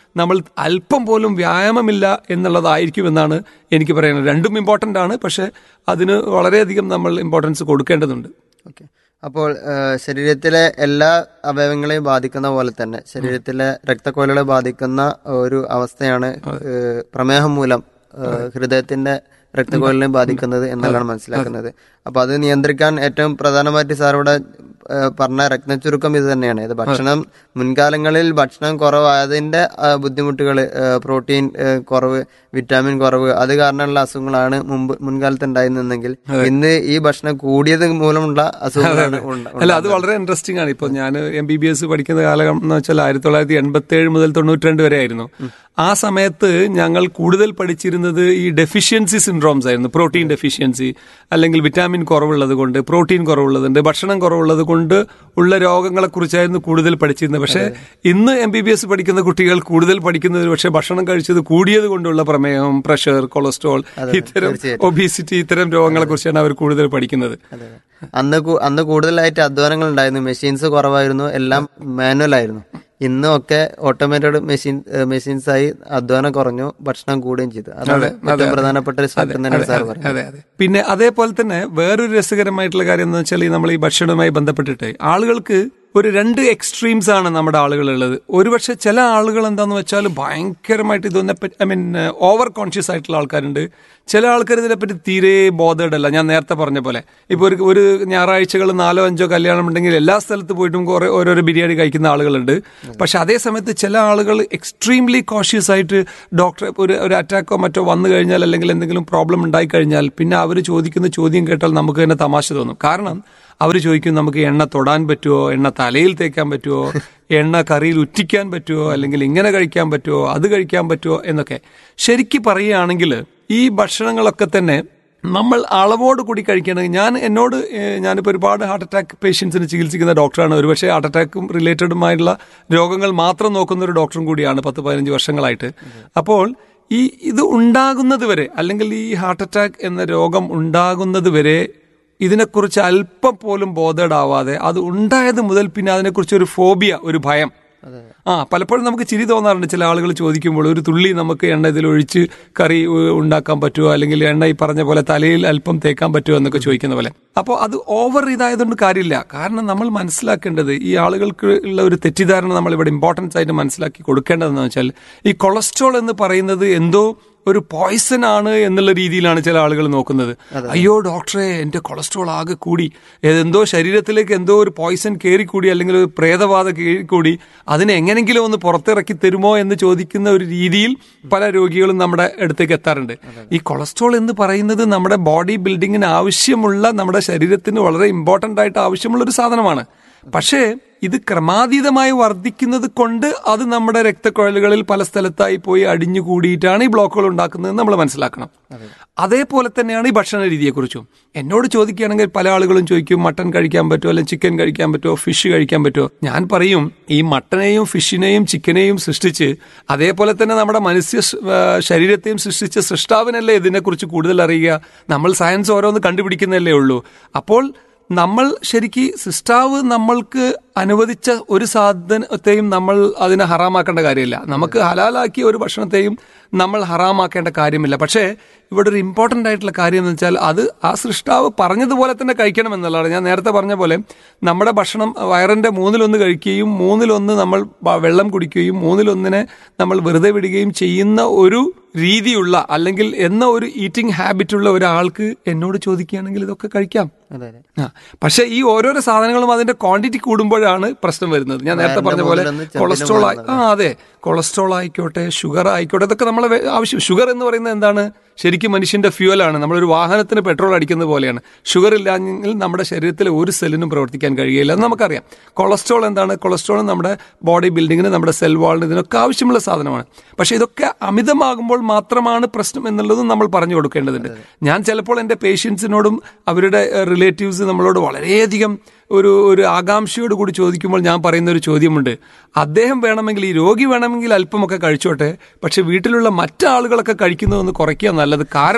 നമ്മൾ അല്പം പോലും വ്യായാമമില്ല എന്നുള്ളതായിരിക്കും എന്നാണ് എനിക്ക് പറയുന്നത് രണ്ടും ഇമ്പോർട്ടൻ്റ് ആണ് പക്ഷെ അതിന് വളരെയധികം നമ്മൾ ഇമ്പോർട്ടൻസ് കൊടുക്കേണ്ടതുണ്ട് ഓക്കെ അപ്പോൾ ആ, ശരീരത്തിലെ എല്ലാ അവയവങ്ങളെയും ബാധിക്കുന്ന പോലെ തന്നെ ശരീരത്തിലെ രക്തക്കൊഴലുകളെ ബാധിക്കുന്ന ഒരു അവസ്ഥയാണ് ഏ, പ്രമേഹം മൂലം ഏ, ഹൃദയത്തിന്റെ രക്തക്കൊഴലിനെ ബാധിക്കുന്നത് എന്നുള്ളതാണ് മനസ്സിലാക്കുന്നത് അപ്പൊ അത് നിയന്ത്രിക്കാൻ ഏറ്റവും പ്രധാനമായിട്ട് സാർ ഇവിടെ ഏ, പറഞ്ഞ രക്തചുരുക്കം ഇത് തന്നെയാണ് ഇത് ഭക്ഷണം മുൻകാലങ്ങളിൽ ഭക്ഷണം കുറവായതിന്റെ ബുദ്ധിമുട്ടുകൾ പ്രോട്ടീൻ ഏ, കുറവ് വിറ്റാമിൻ കുറവ് അത് കാരണമുള്ള അസുഖങ്ങളാണ് മുമ്പ് മുൻകാലത്ത് ഉണ്ടായിരുന്നെങ്കിൽ ഇന്ന് ഈ ഭക്ഷണം കൂടിയത് മൂലമുള്ള അസുഖങ്ങളാണ് ഉണ്ട- അല്ല അത് വളരെ ഇൻട്രസ്റ്റിംഗ് ആണ് ഇപ്പോൾ ഞാൻ എം ബി ബി എസ് പഠിക്കുന്ന കാലം എന്ന് വെച്ചാൽ ആയിരത്തി തൊള്ളായിരത്തി എൺപത്തി ഏഴ് മുതൽ തൊണ്ണൂറ്റി രണ്ട് വരെ ആയിരുന്നു ആ സമയത്ത് ഞങ്ങൾ കൂടുതൽ പഠിച്ചിരുന്നത് ഈ ഡെഫിഷ്യൻസി സിൻഡ്രോംസ് ആയിരുന്നു പ്രോട്ടീൻ ഡെഫിഷ്യൻസി അല്ലെങ്കിൽ വിറ്റാമിൻ കുറവുള്ളത് കൊണ്ട് പ്രോട്ടീൻ കുറവുള്ളതുണ്ട് ഭക്ഷണം കുറവുള്ളത് കൊണ്ട് ഉള്ള രോഗങ്ങളെ കുറിച്ചായിരുന്നു കൂടുതൽ പഠിച്ചിരുന്നത് പക്ഷേ ഇന്ന് എം ബി ബി എസ് പഠിക്കുന്ന കുട്ടികൾ കൂടുതൽ പഠിക്കുന്നത് പക്ഷേ ഭക്ഷണം കഴിച്ചത് കൂടിയത് കൊണ്ടുള്ള പ്രമേഹം പ്രഷർ കൊളസ്ട്രോൾ ഇത്തരം ഒബീസിറ്റി ഇത്തരം രോഗങ്ങളെ കുറിച്ചാണ് അവർ കൂടുതൽ പഠിക്കുന്നത് അതെ. അന്ന് കൂ- അന്ന് കൂടുതലായിട്ട് അധ്വാനങ്ങൾ ഉണ്ടായിരുന്നു മെഷീൻസ് കുറവായിരുന്നു എല്ലാം മാനുവൽ ആയിരുന്നു ഇന്നും ഒക്കെ ഓട്ടോമേറ്റഡ് മെഷീൻ മെഷീൻസ് ആയി അധ്വാനം കുറഞ്ഞു ഭക്ഷണം കൂടുകയും ചെയ്തു അതാണ് ഏറ്റവും പ്രധാനപ്പെട്ട ഒരു സത്യം തന്നെയാണ് സാർ പറയുന്നത് അതെ അതെ പിന്നെ അതേപോലെ തന്നെ വേറൊരു രസകരമായിട്ടുള്ള കാര്യം എന്ന് വെച്ചാൽ ഈ നമ്മൾ ഈ ഭക്ഷണവുമായി ബന്ധപ്പെട്ടിട്ട് ആളുകൾക്ക് ഒരു രണ്ട് എക്സ്ട്രീംസ് ആണ് നമ്മുടെ ആളുകളുള്ളത് ഒരുപക്ഷെ ചില ആളുകൾ എന്താന്ന് വെച്ചാൽ ഭയങ്കരമായിട്ട് ഇതൊന്നെ ഐ മീൻ ഓവർ കോൺഷ്യസ് ആയിട്ടുള്ള ആൾക്കാരുണ്ട് ചില ആൾക്കാർ ഇതിനെപ്പറ്റി തീരെ ബോധേഡ് അല്ല ഞാൻ നേരത്തെ പറഞ്ഞ പോലെ ഇപ്പോൾ ഒരു ഒരു ഞായറാഴ്ചകൾ നാലോ അഞ്ചോ കല്യാണം ഉണ്ടെങ്കിൽ എല്ലാ സ്ഥലത്ത് പോയിട്ടും കുറെ ഓരോരോ ബിരിയാണി കഴിക്കുന്ന ആളുകളുണ്ട് പക്ഷെ അതേ സമയത്ത് ചില ആളുകൾ എക്സ്ട്രീംലി കോഷ്യസ് ആയിട്ട് ഡോക്ടറെ ഒരു ഒരു അറ്റാക്കോ മറ്റോ വന്നു കഴിഞ്ഞാൽ അല്ലെങ്കിൽ എന്തെങ്കിലും പ്രോബ്ലം ഉണ്ടായി കഴിഞ്ഞാൽ പിന്നെ അവർ ചോദിക്കുന്ന ചോദ്യം കേട്ടാൽ നമുക്ക് തന്നെ തമാശ തോന്നും കാരണം അവർ ചോദിക്കും നമുക്ക് എണ്ണ തൊടാൻ പറ്റുമോ എണ്ണ തലയിൽ തേക്കാൻ പറ്റുമോ എണ്ണ കറിയിൽ ഉറ്റിക്കാൻ പറ്റുമോ അല്ലെങ്കിൽ ഇങ്ങനെ കഴിക്കാൻ പറ്റുമോ അത് കഴിക്കാൻ പറ്റുമോ എന്നൊക്കെ ശരിക്ക് പറയുകയാണെങ്കിൽ ഈ ഭക്ഷണങ്ങളൊക്കെ തന്നെ നമ്മൾ അളവോട് കൂടി കഴിക്കണമെങ്കിൽ ഞാൻ എന്നോട് ഏഹ്, ഞാനിപ്പോൾ ഒരുപാട് ഹാർട്ട് അറ്റാക്ക് പേഷ്യൻസിന് ചികിത്സിക്കുന്ന ഡോക്ടറാണ് ഒരുപക്ഷെ ഹാർട്ട് അറ്റാക്കും റിലേറ്റഡുമായിട്ടുള്ള രോഗങ്ങൾ മാത്രം നോക്കുന്ന ഒരു ഡോക്ടറും കൂടിയാണ് പത്ത് പതിനഞ്ച് വർഷങ്ങളായിട്ട് അപ്പോൾ ഈ ഇത് ഉണ്ടാകുന്നത് വരെ അല്ലെങ്കിൽ ഈ ഹാർട്ട് അറ്റാക്ക് എന്ന രോഗം ഉണ്ടാകുന്നത് വരെ ഇതിനെക്കുറിച്ച് അല്പം പോലും ബോധേഡാവാതെ അത് ഉണ്ടായത് മുതൽ പിന്നെ അതിനെക്കുറിച്ച് ഒരു ഫോബിയ ഒരു ഭയം ആ പലപ്പോഴും നമുക്ക് ചിരി തോന്നാറുണ്ട് ചില ആളുകൾ ചോദിക്കുമ്പോൾ ഒരു തുള്ളി നമുക്ക് എണ്ണ ഇതിൽ ഒഴിച്ച് കറി ഏഹ്, ഉണ്ടാക്കാൻ പറ്റുമോ അല്ലെങ്കിൽ എണ്ണ ഈ പറഞ്ഞ പോലെ തലയിൽ അല്പം തേക്കാൻ പറ്റുമോ എന്നൊക്കെ ചോദിക്കുന്ന പോലെ അപ്പോൾ അത് ഓവർ ഇതായതുകൊണ്ട് കാര്യമില്ല കാരണം നമ്മൾ മനസ്സിലാക്കേണ്ടത് ഈ ആളുകൾക്ക് ഉള്ള ഒരു തെറ്റിദ്ധാരണ നമ്മൾ ഇവിടെ ഇമ്പോർട്ടൻസ് ആയിട്ട് മനസ്സിലാക്കി കൊടുക്കേണ്ടതെന്ന് വെച്ചാൽ ഈ കൊളസ്ട്രോൾ എന്ന് പറയുന്നത് എന്തോ ഒരു പോയ്സൺ ആണ് എന്നുള്ള രീതിയിലാണ് ചില ആളുകൾ നോക്കുന്നത് അയ്യോ ഡോക്ടറെ എന്റെ കൊളസ്ട്രോൾ ആകെ കൂടി എന്തോ ശരീരത്തിലേക്ക് എന്തോ ഒരു പോയ്സൺ കയറിക്കൂടി അല്ലെങ്കിൽ ഒരു പ്രേതബാധ കയറിക്കൂടി അതിനെ എങ്ങനെങ്കിലും ഒന്ന് പുറത്തിറക്കി തരുമോ എന്ന് ചോദിക്കുന്ന ഒരു രീതിയിൽ പല രോഗികളും നമ്മുടെ അടുത്തേക്ക് എത്താറുണ്ട് ഈ കൊളസ്ട്രോൾ എന്ന് പറയുന്നത് നമ്മുടെ ബോഡി ബിൽഡിങ്ങിന് ആവശ്യമുള്ള നമ്മുടെ ശരീരത്തിന് വളരെ ഇമ്പോർട്ടന്റ് ആയിട്ട് ആവശ്യമുള്ള ഒരു സാധനമാണ് പക്ഷേ ഇത് ക്രമാതീതമായി വർദ്ധിക്കുന്നത് കൊണ്ട് അത് നമ്മുടെ രക്തക്കുഴലുകളിൽ പല സ്ഥലത്തായി പോയി അടിഞ്ഞു കൂടിയിട്ടാണ് ഈ ബ്ലോക്കുകൾ ഉണ്ടാക്കുന്നത് നമ്മൾ മനസ്സിലാക്കണം അതേപോലെ തന്നെയാണ് ഈ ഭക്ഷണ രീതിയെക്കുറിച്ചും എന്നോട് ചോദിക്കുകയാണെങ്കിൽ പല ആളുകളും ചോദിക്കും മട്ടൺ കഴിക്കാൻ പറ്റുമോ അല്ലെങ്കിൽ ചിക്കൻ കഴിക്കാൻ പറ്റുമോ ഫിഷ് കഴിക്കാൻ പറ്റുമോ ഞാൻ പറയും ഈ മട്ടനെയും ഫിഷിനെയും ചിക്കനെയും സൃഷ്ടിച്ച് അതേപോലെ തന്നെ നമ്മുടെ മനുഷ്യ സ്- ആ, ശരീരത്തെയും സൃഷ്ടിച്ച സൃഷ്ടാവിനല്ലേ ഇതിനെക്കുറിച്ച് കൂടുതൽ അറിയുക നമ്മൾ സയൻസ് ഓരോന്ന് കണ്ടുപിടിക്കുന്നതല്ലേ ഉള്ളൂ അപ്പോൾ നമ്മൾ ശരിക്ക് സിസ്റ്റാവ് നമ്മൾക്ക് അനുവദിച്ച ഒരു സാധനത്തെയും നമ്മൾ അതിനെ ഹറാമാക്കേണ്ട കാര്യമില്ല നമുക്ക് ഹലാലാക്കിയ ഒരു ഭക്ഷണത്തെയും നമ്മൾ ഹറാമാക്കേണ്ട കാര്യമില്ല പക്ഷേ ഇവിടെ ഒരു ഇമ്പോർട്ടൻ്റ് ആയിട്ടുള്ള കാര്യം എന്ന് വെച്ചാൽ അത് ആ സൃഷ്ടാവ് പറഞ്ഞതുപോലെ തന്നെ കഴിക്കണം എന്നുള്ളതാണ് ഞാൻ നേരത്തെ പറഞ്ഞ പോലെ നമ്മുടെ ഭക്ഷണം വയറിൻ്റെ മൂന്നിലൊന്ന് കഴിക്കുകയും മൂന്നിലൊന്ന് നമ്മൾ ബ- വെള്ളം കുടിക്കുകയും മൂന്നിലൊന്നിനെ നമ്മൾ വെറുതെ വിടുകയും ചെയ്യുന്ന ഒരു രീതിയുള്ള അല്ലെങ്കിൽ എന്ന ഒരു ഈറ്റിംഗ് ഹാബിറ്റ് ഉള്ള ഒരാൾക്ക് എന്നോട് ചോദിക്കുകയാണെങ്കിൽ ഇതൊക്കെ കഴിക്കാം അതെ അതെ ആ പക്ഷെ ഈ ഓരോരോ സാധനങ്ങളും അതിന്റെ ക്വാണ്ടിറ്റി കൂടുമ്പോഴാണ് പ്രശ്നം വരുന്നത് ഞാൻ നേരത്തെ പറഞ്ഞ പോലെ മുകളിലൊന്ന് ചെറുതിന് കൊളസ്ട്രോൾ ആയി ആ അതെ കൊളസ്ട്രോൾ ആയിക്കോട്ടെ ഷുഗർ ആയിക്കോട്ടെ ഇതൊക്കെ നമ്മളെ വേ- ആവശ്യം ഷുഗർ എന്ന് പറയുന്നത് എന്താണ് ശരിക്കും മനുഷ്യന്റെ ഫ്യൂവലാണ് നമ്മളൊരു വാഹനത്തിന് പെട്രോൾ അടിക്കുന്നത് പോലെയാണ് ഷുഗർ ഇല്ലാഞ്ഞെങ്കിൽ നമ്മുടെ ശരീരത്തിലെ ഒരു സെല്ലിനും പ്രവർത്തിക്കാൻ കഴിയില്ല എന്ന് നമുക്കറിയാം കൊളസ്ട്രോൾ എന്താണ് കൊളസ്ട്രോൾ നമ്മുടെ ബോഡി ബിൽഡിങ്ങിന് നമ്മുടെ സെൽ വാളിന് ഇതിനൊക്കെ ആവശ്യമുള്ള സാധനമാണ് പക്ഷെ ഇതൊക്കെ അമിതമാകുമ്പോൾ മാത്രമാണ് പ്രശ്നം എന്നുള്ളതും നമ്മൾ പറഞ്ഞു കൊടുക്കേണ്ടതുണ്ട് ഞാൻ ചിലപ്പോൾ എൻ്റെ പേഷ്യൻസിനോടും അവരുടെ റിലേറ്റീവ്സ് നമ്മളോട് വളരെയധികം ഒരു ഒരു ആകാംക്ഷയോട് കൂടി ചോദിക്കുമ്പോൾ ഞാൻ പറയുന്ന ഒരു ചോദ്യമുണ്ട് അദ്ദേഹം വേണമെങ്കിൽ ഈ രോഗി വേണമെങ്കിൽ അല്പമൊക്കെ കഴിച്ചോട്ടെ പക്ഷെ വീട്ടിലുള്ള മറ്റാളുകളൊക്കെ കഴിക്കുന്നതൊന്ന് കുറയ്ക്കുക നല്ലത് കാരണം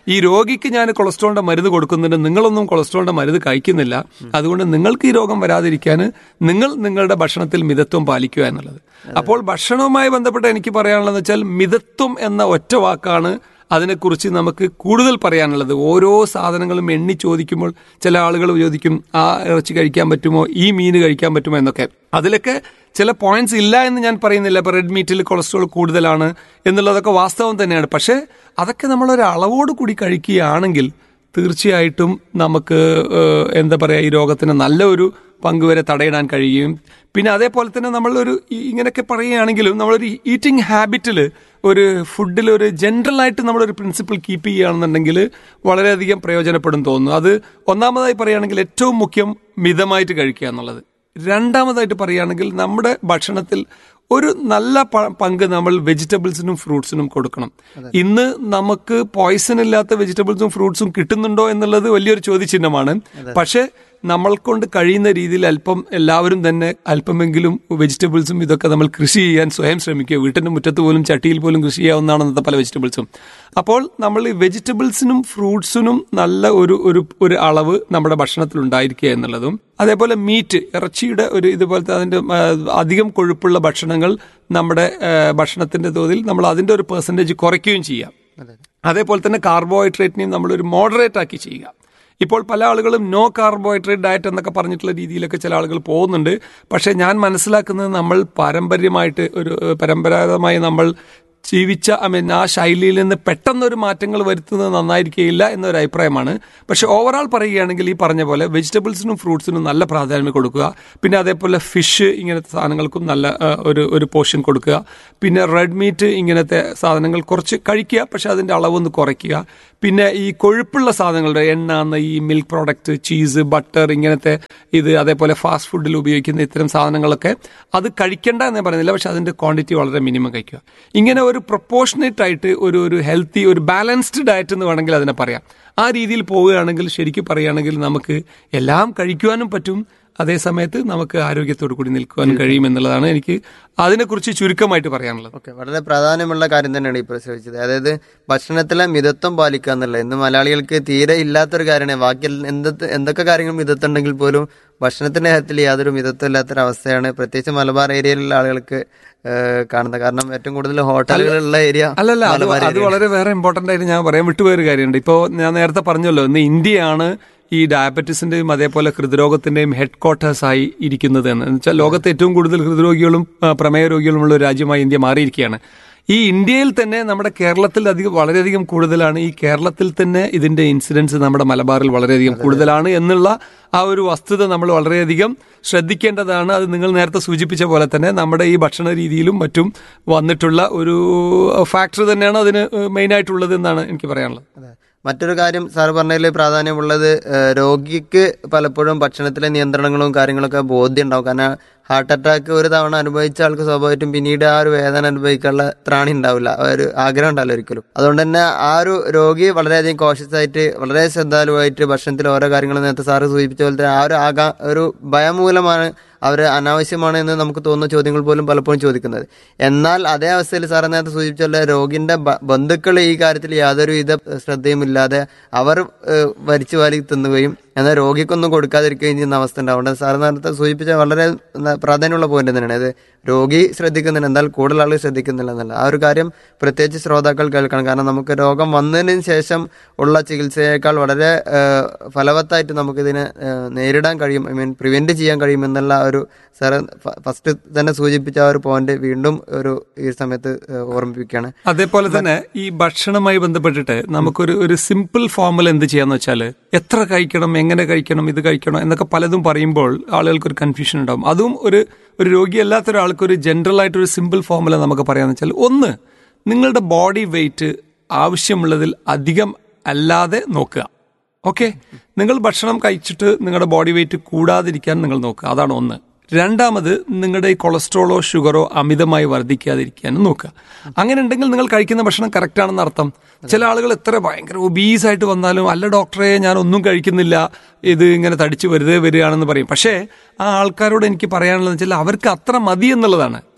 ഈ രോഗിക്ക് ഞാൻ കൊളസ്ട്രോളിന്റെ മരുന്ന് കൊടുക്കുന്നുണ്ട് നിങ്ങളൊന്നും കൊളസ്ട്രോളിന്റെ മരുന്ന് കഴിക്കുന്നില്ല അതുകൊണ്ട് നിങ്ങൾക്ക് ഈ രോഗം വരാതിരിക്കാൻ നിങ്ങൾ നിങ്ങളുടെ ഭക്ഷണത്തിൽ മിതത്വം പാലിക്കുക എന്നുള്ളത് അപ്പോൾ ഭക്ഷണവുമായി ബന്ധപ്പെട്ട് എനിക്ക് പറയാനുള്ളത് വെച്ചാൽ മിതത്വം എന്ന ഒറ്റ വാക്കാണ് അതിനെക്കുറിച്ച് നമുക്ക് കൂടുതൽ പറയാനുള്ളത് ഓരോ സാധനങ്ങളും എണ്ണി ചോദിക്കുമ്പോൾ ചില ആളുകൾ ചോദിക്കും ആ ഇറച്ചി കഴിക്കാൻ പറ്റുമോ ഈ മീൻ കഴിക്കാൻ പറ്റുമോ എന്നൊക്കെ അതിലൊക്കെ ചില പോയിന്റ്സ് ഇല്ല എന്ന് ഞാൻ പറയുന്നില്ല ഇപ്പൊ റെഡ് മീറ്റിൽ കൊളസ്ട്രോൾ കൂടുതലാണ് എന്നുള്ളതൊക്കെ വാസ്തവം തന്നെയാണ് പക്ഷേ അതൊക്കെ നമ്മളൊരു അളവോട് കൂടി കഴിക്കുകയാണെങ്കിൽ തീർച്ചയായിട്ടും നമുക്ക് ഏഹ്, എന്താ പറയുക ഈ രോഗത്തിന് നല്ല ഒരു പങ്ക് വരെ തടയിടാൻ കഴിയും പിന്നെ അതേപോലെ തന്നെ നമ്മളൊരു ഈ- ഇങ്ങനെയൊക്കെ പറയുകയാണെങ്കിലും നമ്മളൊരു ഈറ്റിംഗ് ഹാബിറ്റിൽ ഒരു ഫുഡിൽ ഒരു ജനറൽ ആയിട്ട് നമ്മളൊരു പ്രിൻസിപ്പിൾ കീപ്പ് ചെയ്യുകയാണെന്നുണ്ടെങ്കിൽ വളരെയധികം പ്രയോജനപ്പെടും തോന്നുന്നു അത് ഒന്നാമതായി പറയുകയാണെങ്കിൽ ഏറ്റവും മുഖ്യം മിതമായിട്ട് കഴിക്കുക എന്നുള്ളത് രണ്ടാമതായിട്ട് പറയുകയാണെങ്കിൽ നമ്മുടെ ഭക്ഷണത്തിൽ ഒരു നല്ല പ- പങ്ക് നമ്മൾ വെജിറ്റബിൾസിനും ഫ്രൂട്ട്സിനും കൊടുക്കണം ഇന്ന് നമുക്ക് പോയ്സൺ ഇല്ലാത്ത വെജിറ്റബിൾസും ഫ്രൂട്ട്സും കിട്ടുന്നുണ്ടോ എന്നുള്ളത് വലിയൊരു ചോദ്യചിഹ്നമാണ് പക്ഷേ നമ്മൾ കൊണ്ട് കഴിയുന്ന രീതിയിൽ അല്പം എല്ലാവരും തന്നെ അല്പമെങ്കിലും വെജിറ്റബിൾസും ഇതൊക്കെ നമ്മൾ കൃഷി ചെയ്യാൻ സ്വയം ശ്രമിക്കുക വീട്ടിന്റെ മുറ്റത്ത് പോലും ചട്ടിയിൽ പോലും കൃഷി ചെയ്യാവുന്നതാണ് ഇന്നത്തെ പല വെജിറ്റബിൾസും അപ്പോൾ നമ്മൾ ഈ വെജിറ്റബിൾസിനും ഫ്രൂട്ട്സിനും നല്ല ഒരു ഒരു ഒരു അളവ് നമ്മുടെ ഭക്ഷണത്തിൽ ഉണ്ടായിരിക്കുക എന്നുള്ളതും അതേപോലെ മീറ്റ് ഇറച്ചിയുടെ ഒരു ഇതുപോലത്തെ അതിന്റെ ആ, അധികം കൊഴുപ്പുള്ള ഭക്ഷണങ്ങൾ നമ്മുടെ ആ, ഭക്ഷണത്തിന്റെ തോതിൽ നമ്മൾ അതിന്റെ ഒരു പെർസെൻറ്റേജ് കുറയ്ക്കുകയും ചെയ്യാം അതേപോലെ തന്നെ കാർബോഹൈഡ്രേറ്റിനെയും നമ്മൾ ഒരു മോഡറേറ്റ് ആക്കി ചെയ്യുക ഇപ്പോൾ പല ആളുകളും നോ കാർബോഹൈഡ്രേറ്റ് ഡയറ്റ് എന്നൊക്കെ പറഞ്ഞിട്ടുള്ള രീതിയിലൊക്കെ ചില ആളുകൾ പോകുന്നുണ്ട് പക്ഷേ ഞാൻ മനസ്സിലാക്കുന്നത് നമ്മൾ പാരമ്പര്യമായിട്ട് ഒരു ഏഹ്, പരമ്പരാഗതമായി നമ്മൾ ജീവിച്ച ഐ മീൻ ആ ശൈലിയിൽ നിന്ന് പെട്ടെന്നൊരു മാറ്റങ്ങൾ വരുത്തുന്നത് നന്നായിരിക്കുകയില്ല എന്നൊരു അഭിപ്രായമാണ് പക്ഷെ ഓവറോൾ പറയുകയാണെങ്കിൽ ഈ പറഞ്ഞ പോലെ വെജിറ്റബിൾസിനും ഫ്രൂട്ട്സിനും നല്ല പ്രാധാന്യം കൊടുക്കുക പിന്നെ അതേപോലെ ഫിഷ് ഇങ്ങനത്തെ സാധനങ്ങൾക്കും നല്ല ആ, ഒരു ഒരു പോർഷൻ കൊടുക്കുക പിന്നെ റെഡ് മീറ്റ് ഇങ്ങനത്തെ സാധനങ്ങൾ കുറച്ച് കഴിക്കുക പക്ഷെ അതിന്റെ അളവൊന്ന് കുറയ്ക്കുക പിന്നെ ഈ കൊഴുപ്പുള്ള സാധനങ്ങളുടെ എണ്ണ നെയ്യ് മിൽക്ക് പ്രോഡക്റ്റ് ചീസ് ബട്ടർ ഇങ്ങനത്തെ ഇത് അതേപോലെ ഫാസ്റ്റ് ഫുഡിൽ ഉപയോഗിക്കുന്ന ഇത്തരം സാധനങ്ങളൊക്കെ അത് കഴിക്കേണ്ട എന്ന് ഞാൻ പറയുന്നില്ല പക്ഷെ അതിന്റെ ക്വാണ്ടിറ്റി വളരെ മിനിമം കഴിക്കുക ഇങ്ങനെ ഒരു പ്രൊപ്പോർഷനേറ്റ് ആയിട്ട് ഒരു ഒരു ഹെൽത്തി ഒരു ബാലൻസ്ഡ് ഡയറ്റ് എന്ന് വേണമെങ്കിൽ അതിനെ പറയാം ആ രീതിയിൽ പോവുകയാണെങ്കിൽ ശരിക്കും പറയുകയാണെങ്കിൽ നമുക്ക് എല്ലാം കഴിക്കുവാനും പറ്റും അതേ സമയത്ത് നമുക്ക് ആരോഗ്യത്തോടു കൂടി നിൽക്കുവാനും കഴിയും എന്നുള്ളതാണ് എനിക്ക് അതിനെക്കുറിച്ച് ചുരുക്കമായിട്ട് പറയാനുള്ളത് ഓക്കെ വളരെ പ്രാധാന്യമുള്ള കാര്യം തന്നെയാണ് ഈ പ്രസവിച്ചത് അതായത് ഭക്ഷണത്തിലെ മിതത്വം പാലിക്കുക എന്നുള്ളത് ഇന്ന് മലയാളികൾക്ക് തീരെ ഇല്ലാത്തൊരു കാര്യമാണ് ബാക്കി എന്തൊക്കെ എന്തൊക്കെ കാര്യങ്ങൾ മിതത്വം ഉണ്ടെങ്കിൽ പോലും ഭക്ഷണത്തിന്റെ കാര്യത്തിൽ യാതൊരു മിതത്വം ഇല്ലാത്തൊരവസ്ഥയാണ് പ്രത്യേകിച്ച് മലബാർ ഏരിയയിലുള്ള ആളുകൾക്ക് ഏഹ്, കാണുന്നത് കാരണം ഏറ്റവും കൂടുതൽ ഹോട്ടലുകളുള്ള ഏരിയ അല്ലല്ല അത് അത് വളരെ വേറെ ഇമ്പോർട്ടന്റ് ആയിട്ട് ഞാൻ പറയാൻ വിട്ടുപോയൊരു കാര്യമുണ്ട് ഇപ്പോൾ ഞാൻ നേരത്തെ പറഞ്ഞല്ലോ ഇന്ന് ഇന്ത്യയാണ് ഈ ഡയബറ്റീസിന്റെയും അതേപോലെ ഹൃദ്രോഗത്തിന്റെയും ഹെഡ് ക്വാർട്ടേഴ്സ് ആയി ഇരിക്കുന്നത് എന്ന് വെച്ചാൽ ലോകത്തെ ഏറ്റവും കൂടുതൽ ഹൃദ്രോഗികളും ആ, പ്രമേയ രോഗികളുമുള്ള ഒരു രാജ്യമായി ഇന്ത്യ മാറിയിരിക്കുകയാണ് ഈ ഇന്ത്യയിൽ തന്നെ നമ്മുടെ കേരളത്തിൽ അധികം വളരെയധികം കൂടുതലാണ് ഈ കേരളത്തിൽ തന്നെ ഇതിന്റെ ഇൻസിഡൻസ് നമ്മുടെ മലബാറിൽ വളരെയധികം കൂടുതലാണ് എന്നുള്ള ആ ഒരു വസ്തുത നമ്മൾ വളരെയധികം ശ്രദ്ധിക്കേണ്ടതാണ് അത് നിങ്ങൾ നേരത്തെ സൂചിപ്പിച്ച പോലെ തന്നെ നമ്മുടെ ഈ ഭക്ഷണ രീതിയിലും മറ്റും വന്നിട്ടുള്ള ഒരു ഫാക്ടർ തന്നെയാണ് അതിന് മെയിൻ ആയിട്ടുള്ളത് എന്നാണ് എനിക്ക് പറയാനുള്ളത് അതെ. മറ്റൊരു കാര്യം സാർ പറഞ്ഞതിൽ പ്രാധാന്യമുള്ളത് ഏഹ്, രോഗിക്ക് പലപ്പോഴും ഭക്ഷണത്തിലെ നിയന്ത്രണങ്ങളും കാര്യങ്ങളൊക്കെ ബോധ്യം ഉണ്ടാവും കാരണം ഹാർട്ട് അറ്റാക്ക് ഒരു തവണ അനുഭവിച്ച ആൾക്ക് സ്വാഭാവികമായിട്ടും പിന്നീട് ആ ഒരു വേദന അനുഭവിക്കാനുള്ള ത്രാണി ഉണ്ടാവില്ല ആ ഒരു ആഗ്രഹം ഉണ്ടാവില്ല ഒരിക്കലും അതുകൊണ്ട് തന്നെ ആ ഒരു രോഗി വളരെയധികം കോഷ്യസ് ആയിട്ട് വളരെ ശ്രദ്ധാലുവായിട്ട് ഭക്ഷണത്തിൽ ഓരോ കാര്യങ്ങളും നേരത്തെ സാറ് സൂചിപ്പിച്ച പോലെ തന്നെ ആ ഒരു ആകാ ഒരു ഭയം മൂലമാണ് അവർ അനാവശ്യമാണ് എന്ന് നമുക്ക് തോന്നുന്ന ചോദ്യങ്ങൾ പോലും പലപ്പോഴും ചോദിക്കുന്നത് എന്നാൽ അതേ അവസ്ഥയിൽ സാറ് നേരത്തെ സൂചിപ്പിച്ച പോലെ രോഗിന്റെ ബ- ബന്ധുക്കൾ ഈ കാര്യത്തിൽ യാതൊരുവിധ ശ്രദ്ധയും ഇല്ലാതെ അവർ ഏഹ്, വലിച്ചു വാരി തിന്നുകയും എന്നാൽ രോഗിക്കൊന്നും കൊടുക്കാതിരിക്കുകയും ചെയ്യുന്ന അവസ്ഥ ഉണ്ട് അതുകൊണ്ട് സാർ നേരത്തെ സൂചിപ്പിച്ച വളരെ ന- പ്രാധാന്യമുള്ള പോയിന്റ് തന്നെയാണ് അത് രോഗി ശ്രദ്ധിക്കുന്നില്ല എന്നാൽ കൂടുതൽ ആളുകൾ ശ്രദ്ധിക്കുന്നില്ല എന്നല്ല ആ ഒരു കാര്യം പ്രത്യേകിച്ച് ശ്രോതാക്കൾ കേൾക്കണം കാരണം നമുക്ക് രോഗം വന്നതിന് ശേഷം ഉള്ള ചികിത്സയേക്കാൾ വളരെ ഏഹ്, ഫലവത്തായിട്ട് നമുക്കിതിനെ ഏഹ്, നേരിടാൻ കഴിയും ഐ മീൻ പ്രിവെന്റ് ചെയ്യാൻ കഴിയും എന്നുള്ള ആ ഒരു സാറ് ഫസ്റ്റ് തന്നെ സൂചിപ്പിച്ച ആ ഒരു പോയിന്റ് വീണ്ടും ഒരു ഈ സമയത്ത് ഏഹ്, ഓർമ്മിപ്പിക്കുകയാണ് അതേപോലെ തന്നെ ഈ ഭക്ഷണവുമായി ബന്ധപ്പെട്ടിട്ട് നമുക്കൊരു ഒരു സിമ്പിൾ ഫോമുല എന്ത് ചെയ്യാന്ന് വെച്ചാൽ എത്ര കഴിക്കണം എങ്ങനെ കഴിക്കണം ഇത് കഴിക്കണം എന്നൊക്കെ പലതും പറയുമ്പോൾ ആളുകൾക്ക് ഒരു കൺഫ്യൂഷൻ ഉണ്ടാവും അതും ഒരു ഒരു രോഗിയല്ലാത്ത ഒരാൾക്ക് ഒരു ജനറൽ ആയിട്ട് ഒരു സിമ്പിൾ ഫോമുല നമുക്ക് പറയാന്ന് വെച്ചാൽ ഒന്ന് നിങ്ങളുടെ ബോഡി വെയിറ്റ് ആവശ്യമുള്ളതിൽ അധികം അല്ലാതെ നോക്കുക ഓക്കെ നിങ്ങൾ ഭക്ഷണം കഴിച്ചിട്ട് നിങ്ങളുടെ ബോഡി വെയിറ്റ് കൂടാതിരിക്കാൻ നിങ്ങൾ നോക്കുക അതാണ് ഒന്ന് രണ്ടാമത് നിങ്ങളുടെ ഈ കൊളസ്ട്രോളോ ഷുഗറോ അമിതമായി വർദ്ധിക്കാതിരിക്കാനും നോക്കുക അങ്ങനെ ഉണ്ടെങ്കിൽ നിങ്ങൾ കഴിക്കുന്ന ഭക്ഷണം കറക്റ്റ് ആണെന്ന് അർത്ഥം ചില ആളുകൾ എത്ര ഭയങ്കര ഒബീസ് ആയിട്ട് വന്നാലും അല്ല ഡോക്ടറെ ഞാൻ ഒന്നും കഴിക്കുന്നില്ല ഇത് ഇങ്ങനെ തടിച്ച് വെറുതെ വരികയാണെന്ന് പറയും പക്ഷേ ആ ആൾക്കാരോട് എനിക്ക് പറയാനുള്ളത് വെച്ചാൽ അവർക്ക് അത്ര മതി എന്നുള്ളതാണ്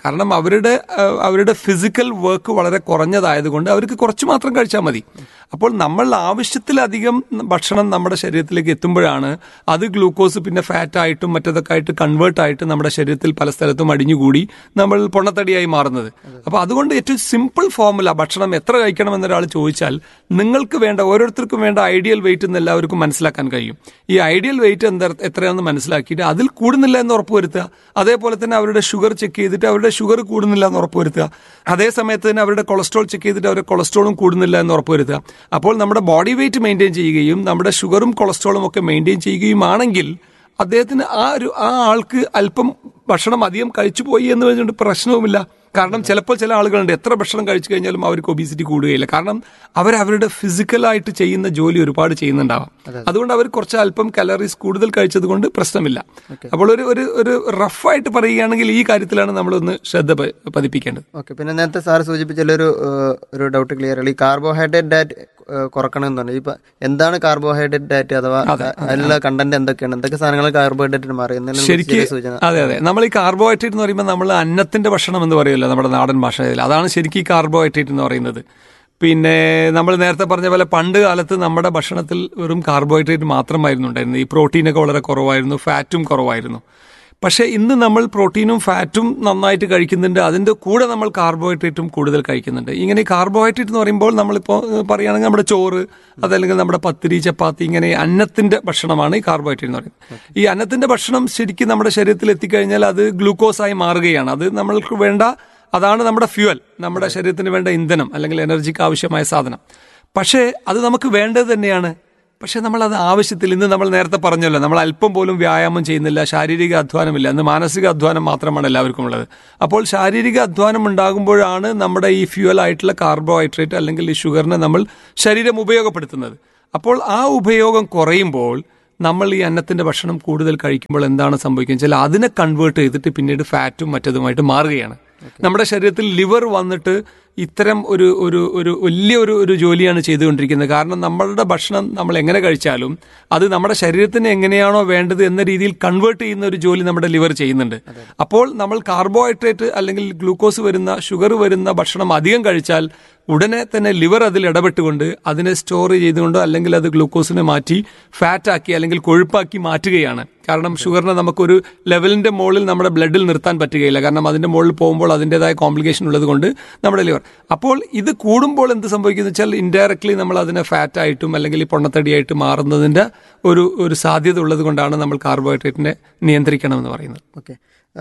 കാരണം അവരുടെ ആ, അവരുടെ ഫിസിക്കൽ വർക്ക് വളരെ കുറഞ്ഞതായതുകൊണ്ട് അവർക്ക് കുറച്ച് മാത്രം കഴിച്ചാൽ മതി അപ്പോൾ നമ്മൾ ആവശ്യത്തിലധികം ഭക്ഷണം നമ്മുടെ ശരീരത്തിലേക്ക് എത്തുമ്പോഴാണ് അത് ഗ്ലൂക്കോസ് പിന്നെ ഫാറ്റ് ആയിട്ടും മറ്റതൊക്കെ ആയിട്ട് കൺവേർട്ട് ആയിട്ട് നമ്മുടെ ശരീരത്തിൽ പല സ്ഥലത്തും അടിഞ്ഞുകൂടി നമ്മൾ പൊണ്ണത്തടിയായി മാറുന്നത് അപ്പോൾ അതുകൊണ്ട് ഏറ്റവും സിമ്പിൾ ഫോമുല ഭക്ഷണം എത്ര കഴിക്കണമെന്ന് ഒരാൾ ചോദിച്ചാൽ നിങ്ങൾക്ക് വേണ്ട ഓരോരുത്തർക്കും വേണ്ട ഐഡിയൽ വെയിറ്റ് എന്ന് എല്ലാവർക്കും മനസ്സിലാക്കാൻ കഴിയും ഈ ഐഡിയൽ വെയിറ്റ് എന്താ എത്രയാണെന്ന് മനസ്സിലാക്കിയിട്ട് അതിൽ കൂടുന്നില്ല എന്ന് ഉറപ്പുവരുത്തുക അതേപോലെ തന്നെ അവരുടെ ഷുഗർ ചെക്ക് ചെയ്തിട്ട് അവരുടെ ഷുഗർ കൂടുന്നില്ല എന്ന് ഉറപ്പുവരുത്തുക അതേ സമയത്ത് തന്നെ അവരുടെ കൊളസ്ട്രോൾ ചെക്ക് ചെയ്തിട്ട് അവരുടെ കൊളസ്ട്രോളും കൂടുന്നില്ല എന്ന് ഉറപ്പുവരുത്തുക അപ്പോൾ നമ്മുടെ ബോഡി വെയിറ്റ് മെയിൻറ്റെയിൻ ചെയ്യുകയും നമ്മുടെ ഷുഗറും കൊളസ്ട്രോളും ഒക്കെ മെയിൻറ്റെയിൻ ചെയ്യുകയുമാണെങ്കിൽ അദ്ദേഹത്തിന് ആ ഒരു ആ ആൾക്ക് അല്പം ഭക്ഷണം അധികം കഴിച്ചു പോയി എന്ന് പറഞ്ഞുകൊണ്ട് പ്രശ്നവുമില്ല കാരണം ചിലപ്പോൾ ചില ആളുകളുണ്ട് എത്ര ഭക്ഷണം കഴിച്ചു കഴിഞ്ഞാലും അവർക്ക് ഒബീസിറ്റി കൂടുകയില്ല കാരണം അവർ അവരുടെ ഫിസിക്കലായിട്ട് ചെയ്യുന്ന ജോലി ഒരുപാട് ചെയ്യുന്നുണ്ടാവാം അതുകൊണ്ട് അവർ കുറച്ച് അല്പം കലറീസ് കൂടുതൽ കഴിച്ചത് കൊണ്ട് പ്രശ്നമില്ല അപ്പോൾ ഒരു ഒരു ഒരു റഫായിട്ട് പറയുകയാണെങ്കിൽ ഈ കാര്യത്തിലാണ് നമ്മളൊന്ന് ശ്രദ്ധ പ- പതിപ്പിക്കേണ്ടത് ഓക്കെ പിന്നെ നേരത്തെ സാർ സൂചിപ്പിച്ചൊരു ഒരു ഡൗട്ട് ക്ലിയർ ഈ കാർബോഹൈഡ്രേറ്റ് ഡയറ്റ് കുറക്കണം എന്ന് പറഞ്ഞു ഇപ്പൊ എന്താണ് കാർബോഹൈഡ്രേറ്റ് ഡയറ്റ് അഥവാ അതിലുള്ള കണ്ടന്റ് എന്തൊക്കെയാണ് എന്തൊക്കെ സാധനങ്ങൾ കാർബോഹൈഡ്രേറ്റ് മാറി എന്തെങ്കിലും ശരിക്ക് ചെറിയ സൂചന അതെ അതെ നമ്മൾ ഈ കാർബോഹൈഡ്രേറ്റ് എന്ന് പറയുമ്പോൾ നമ്മൾ അന്നത്തിന്റെ ഭക്ഷണം എന്ന് പറയുമല്ലോ നമ്മുടെ നാടൻ ഭാഷയിൽ അതാണ് ശരിക്കും ഈ കാർബോഹൈഡ്രേറ്റ് എന്ന് പറയുന്നത് പിന്നെ നമ്മൾ നേരത്തെ പറഞ്ഞ പോലെ പണ്ട് കാലത്ത് നമ്മുടെ ഭക്ഷണത്തിൽ വെറും കാർബോഹൈഡ്രേറ്റ് മാത്രമായിരുന്നു ഉണ്ടായിരുന്നത് ഈ പ്രോട്ടീനൊക്കെ വളരെ കുറവായിരുന്നു ഫാറ്റും കുറവായിരുന്നു പക്ഷേ ഇന്ന് നമ്മൾ പ്രോട്ടീനും ഫാറ്റും നന്നായിട്ട് കഴിക്കുന്നുണ്ട് അതിൻ്റെ കൂടെ നമ്മൾ കാർബോഹൈഡ്രേറ്റും കൂടുതൽ കഴിക്കുന്നുണ്ട് ഇങ്ങനെ ഈ കാർബോഹൈഡ്രേറ്റ് എന്ന് പറയുമ്പോൾ നമ്മളിപ്പോൾ ഏഹ്, പറയുകയാണെങ്കിൽ നമ്മുടെ ചോറ് അതല്ലെങ്കിൽ നമ്മുടെ പത്തിരി ചപ്പാത്തി ഇങ്ങനെ അന്നത്തിന്റെ ഭക്ഷണമാണ് ഈ കാർബോഹൈഡ്രേറ്റ് എന്ന് പറയുന്നത് ഈ അന്നത്തിന്റെ ഭക്ഷണം ശരിക്കും നമ്മുടെ ശരീരത്തിൽ എത്തിക്കഴിഞ്ഞാൽ അത് ഗ്ലൂക്കോസായി മാറുകയാണ് അത് നമ്മൾക്ക് വേണ്ട അതാണ് നമ്മുടെ ഫ്യൂവൽ നമ്മുടെ ശരീരത്തിന് വേണ്ട ഇന്ധനം അല്ലെങ്കിൽ എനർജിക്ക് ആവശ്യമായ സാധനം പക്ഷേ അത് നമുക്ക് വേണ്ടത് തന്നെയാണ് പക്ഷെ നമ്മൾ അത് ആവശ്യത്തിൽ ഇന്ന് നമ്മൾ നേരത്തെ പറഞ്ഞല്ലോ നമ്മൾ അല്പം പോലും വ്യായാമം ചെയ്യുന്നില്ല ശാരീരിക അധ്വാനമില്ല ഇന്ന് മാനസിക അധ്വാനം മാത്രമാണ് എല്ലാവർക്കും ഉള്ളത് അപ്പോൾ ശാരീരിക അധ്വാനം ഉണ്ടാകുമ്പോഴാണ് നമ്മുടെ ഈ ഫ്യൂവൽ ആയിട്ടുള്ള കാർബോഹൈഡ്രേറ്റ് അല്ലെങ്കിൽ ഈ ഷുഗറിനെ നമ്മൾ ശരീരം ഉപയോഗപ്പെടുത്തുന്നത് അപ്പോൾ ആ ഉപയോഗം കുറയുമ്പോൾ നമ്മൾ ഈ അന്നത്തിന്റെ ഭക്ഷണം കൂടുതൽ കഴിക്കുമ്പോൾ എന്താണ് സംഭവിക്കുന്നത് വെച്ചാൽ അതിനെ കൺവേർട്ട് ചെയ്തിട്ട് പിന്നീട് ഫാറ്റും മറ്റതുമായിട്ട് മാറുകയാണ് നമ്മുടെ ശരീരത്തിൽ ലിവർ വന്നിട്ട് ഇത്തരം ഒരു ഒരു ഒരു വലിയ ഒരു ഒരു ജോലിയാണ് ചെയ്തുകൊണ്ടിരിക്കുന്നത് കാരണം നമ്മളുടെ ഭക്ഷണം നമ്മൾ എങ്ങനെ കഴിച്ചാലും അത് നമ്മുടെ ശരീരത്തിന് എങ്ങനെയാണോ വേണ്ടത് എന്ന രീതിയിൽ കൺവേർട്ട് ചെയ്യുന്ന ഒരു ജോലി നമ്മുടെ ലിവർ ചെയ്യുന്നുണ്ട് അപ്പോൾ നമ്മൾ കാർബോഹൈഡ്രേറ്റ് അല്ലെങ്കിൽ ഗ്ലൂക്കോസ് വരുന്ന ഷുഗർ വരുന്ന ഭക്ഷണം അധികം കഴിച്ചാൽ ഉടനെ തന്നെ ലിവർ അതിൽ ഇടപെട്ടുകൊണ്ട് അതിനെ സ്റ്റോർ ചെയ്തുകൊണ്ട് അല്ലെങ്കിൽ അത് ഗ്ലൂക്കോസിനെ മാറ്റി ഫാറ്റാക്കി അല്ലെങ്കിൽ കൊഴുപ്പാക്കി മാറ്റുകയാണ് കാരണം ഷുഗറിനെ നമുക്കൊരു ലെവലിന്റെ മുകളിൽ നമ്മുടെ ബ്ലഡിൽ നിർത്താൻ പറ്റുകയില്ല കാരണം അതിന്റെ മുകളിൽ പോകുമ്പോൾ അതിൻ്റെതായ കോംപ്ലിക്കേഷൻ ഉള്ളത് കൊണ്ട് നമ്മുടെ ലിവർ അപ്പോൾ ഇത് കൂടുമ്പോൾ എന്ത് സംഭവിക്കുന്നു വെച്ചാൽ ഇൻഡയറക്ട്ലി നമ്മൾ അതിനെ ഫാറ്റ് ആയിട്ടും അല്ലെങ്കിൽ ഈ പൊണ്ണത്തടിയായിട്ട് മാറുന്നതിന്റെ ഒരു ഒരു സാധ്യത ഉള്ളത് കൊണ്ടാണ് നമ്മൾ കാർബോഹൈഡ്രേറ്റിനെ നിയന്ത്രിക്കണം എന്ന് പറയുന്നത് ഓക്കെ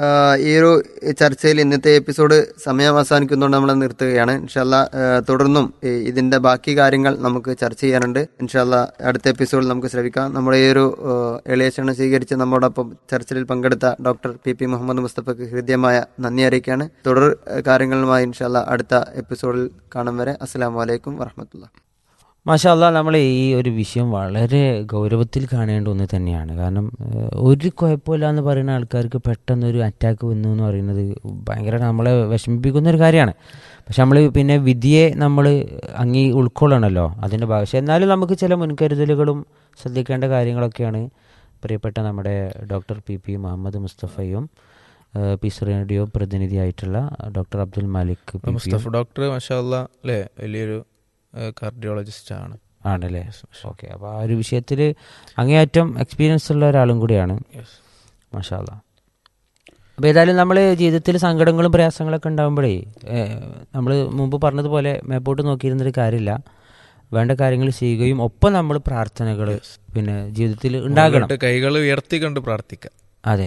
ഈ ഒരു ചർച്ചയിൽ ഇന്നത്തെ എപ്പിസോഡ് സമയം അവസാനിക്കുന്നതുകൊണ്ട് നമ്മൾ നിർത്തുകയാണ് ഇൻഷാല്ല തുടർന്നും ഈ ഇതിന്റെ ബാക്കി കാര്യങ്ങൾ നമുക്ക് ചർച്ച ചെയ്യാനുണ്ട് ഇൻഷാല്ല അടുത്ത എപ്പിസോഡിൽ നമുക്ക് ശ്രമിക്കാം നമ്മുടെ ഈ ഒരു ഏഹ്, എളിയ ക്ഷണം സ്വീകരിച്ച് നമ്മോടൊപ്പം ചർച്ചയിൽ പങ്കെടുത്ത ഡോക്ടർ പി പി മുഹമ്മദ് മുസ്തഫക്ക് ഹൃദ്യമായ നന്ദി അറിയിക്കുകയാണ് തുടർ ഏഹ്, കാര്യങ്ങളുമായി ഇൻഷാല്ല അടുത്ത എപ്പിസോഡിൽ കാണും വരെ അസ്സാം വലൈക്കും വറഹമത്തുള്ള മാഷാല്ല നമ്മൾ ഈ ഒരു വിഷയം വളരെ ഗൗരവത്തിൽ കാണേണ്ട ഒന്ന് തന്നെയാണ് കാരണം ഏഹ്, ഒരു കുഴപ്പമില്ല എന്ന് പറയുന്ന ആൾക്കാർക്ക് പെട്ടെന്ന് ഒരു അറ്റാക്ക് വന്നു എന്ന് പറയുന്നത് ഭയങ്കര നമ്മളെ വിഷമിപ്പിക്കുന്ന ഒരു കാര്യമാണ് പക്ഷെ നമ്മൾ പിന്നെ വിധിയെ നമ്മൾ അങ്ങി ഉൾക്കൊള്ളണമല്ലോ അതിൻ്റെ ഭാഗം പക്ഷെ എന്നാലും നമുക്ക് ചില മുൻകരുതലുകളും ശ്രദ്ധിക്കേണ്ട കാര്യങ്ങളൊക്കെയാണ് പ്രിയപ്പെട്ട നമ്മുടെ ഡോക്ടർ പി പി മുഹമ്മദ് മുസ്തഫയും ഏഹ്, പീസ് റേഡിയോ പ്രതിനിധിയായിട്ടുള്ള ഡോക്ടർ അബ്ദുൽ മാലിക് പി പിയും മുസ്തഫ ഡോക്ടർ മഷാല്ല അല്ലേ വലിയൊരു കാർഡിയോളജിസ്റ്റ് ആണ് ആണല്ലേ ഓക്കെ അപ്പോൾ ആ ഒരു വിഷയത്തിൽ അങ്ങേയറ്റം എക്സ്പീരിയൻസ് ഉള്ള ഒരാളും കൂടിയാണ് മാഷാല്ല അപ്പോൾ ഏതായാലും നമ്മൾ ജീവിതത്തിൽ സങ്കടങ്ങളും പ്രയാസങ്ങളൊക്കെ ഉണ്ടാകുമ്പോഴേ നമ്മൾ മുമ്പ് പറഞ്ഞതുപോലെ മേപ്പോട്ട് നോക്കിയിരുന്നൊരു കാര്യമില്ല വേണ്ട കാര്യങ്ങൾ ചെയ്യുകയും ഒപ്പം നമ്മൾ പ്രാർത്ഥനകൾ പിന്നെ ജീവിതത്തിൽ ഉണ്ടാകണം എന്നിട്ട് കൈകൾ ഉയർത്തിക്കൊണ്ട് പ്രാർത്ഥിക്കാം അതെ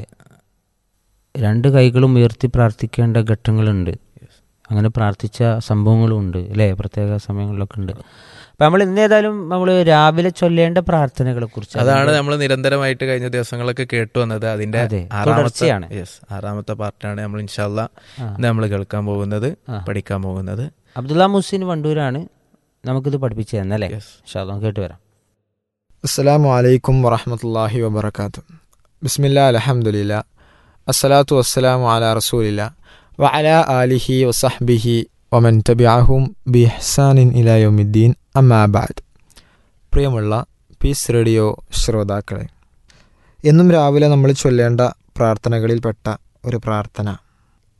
രണ്ട് കൈകളും ഉയർത്തി പ്രാർത്ഥിക്കേണ്ട ഘട്ടങ്ങളുണ്ട് അങ്ങനെ പ്രാർത്ഥിച്ച സംഭവങ്ങളും ഉണ്ട് അല്ലേ പ്രത്യേക സമയങ്ങളിലൊക്കെ ഉണ്ട് അപ്പം നമ്മൾ ഇന്ന് ഏതായാലും നമ്മൾ രാവിലെ ചൊല്ലേണ്ട പ്രാർത്ഥനകളെ കുറിച്ച് അതാണ് നമ്മൾ നിരന്തരമായിട്ട് കഴിഞ്ഞ ദിവസങ്ങളൊക്കെ കേട്ടു വന്നത് അതിന്റെ അതെ, ആറാമത്തെ തുടർച്ചയാണ്. യെസ് ആറാമത്തെ പാർട്ടാണ് നമ്മൾ ഇൻഷാല്ല നമ്മൾ കേൾക്കാൻ പോകുന്നത് പഠിക്കാൻ പോകുന്നത് അബ്ദുള്ള മുഹസിൻ വണ്ടൂരാണ് നമുക്കിത് പഠിപ്പിച്ചു തന്നല്ലേ Yes. ഷാദം കേട്ട് വരാം അസ്സലാമു അലൈക്കും വറഹമത്തല്ലാഹി വബർക്കാത്തു ബിസ്മില്ലാ അലഹമുല്ല അസ്സലാത്തു വസ്സലാമു അല റസൂലില്ല വഅല ആലിഹി വസഹ്ബിഹി വമൻ തബിഅഹും ബിഹ്സാനിൻ ഇലായുദ്ദീൻ അമ്മാബാദ് പ്രിയമുള്ള പീസ് റേഡിയോ ശ്രോതാക്കളെ എന്നും രാവിലെ നമ്മൾ ചൊല്ലേണ്ട പ്രാർത്ഥനകളിൽപ്പെട്ട ഒരു പ്രാർത്ഥന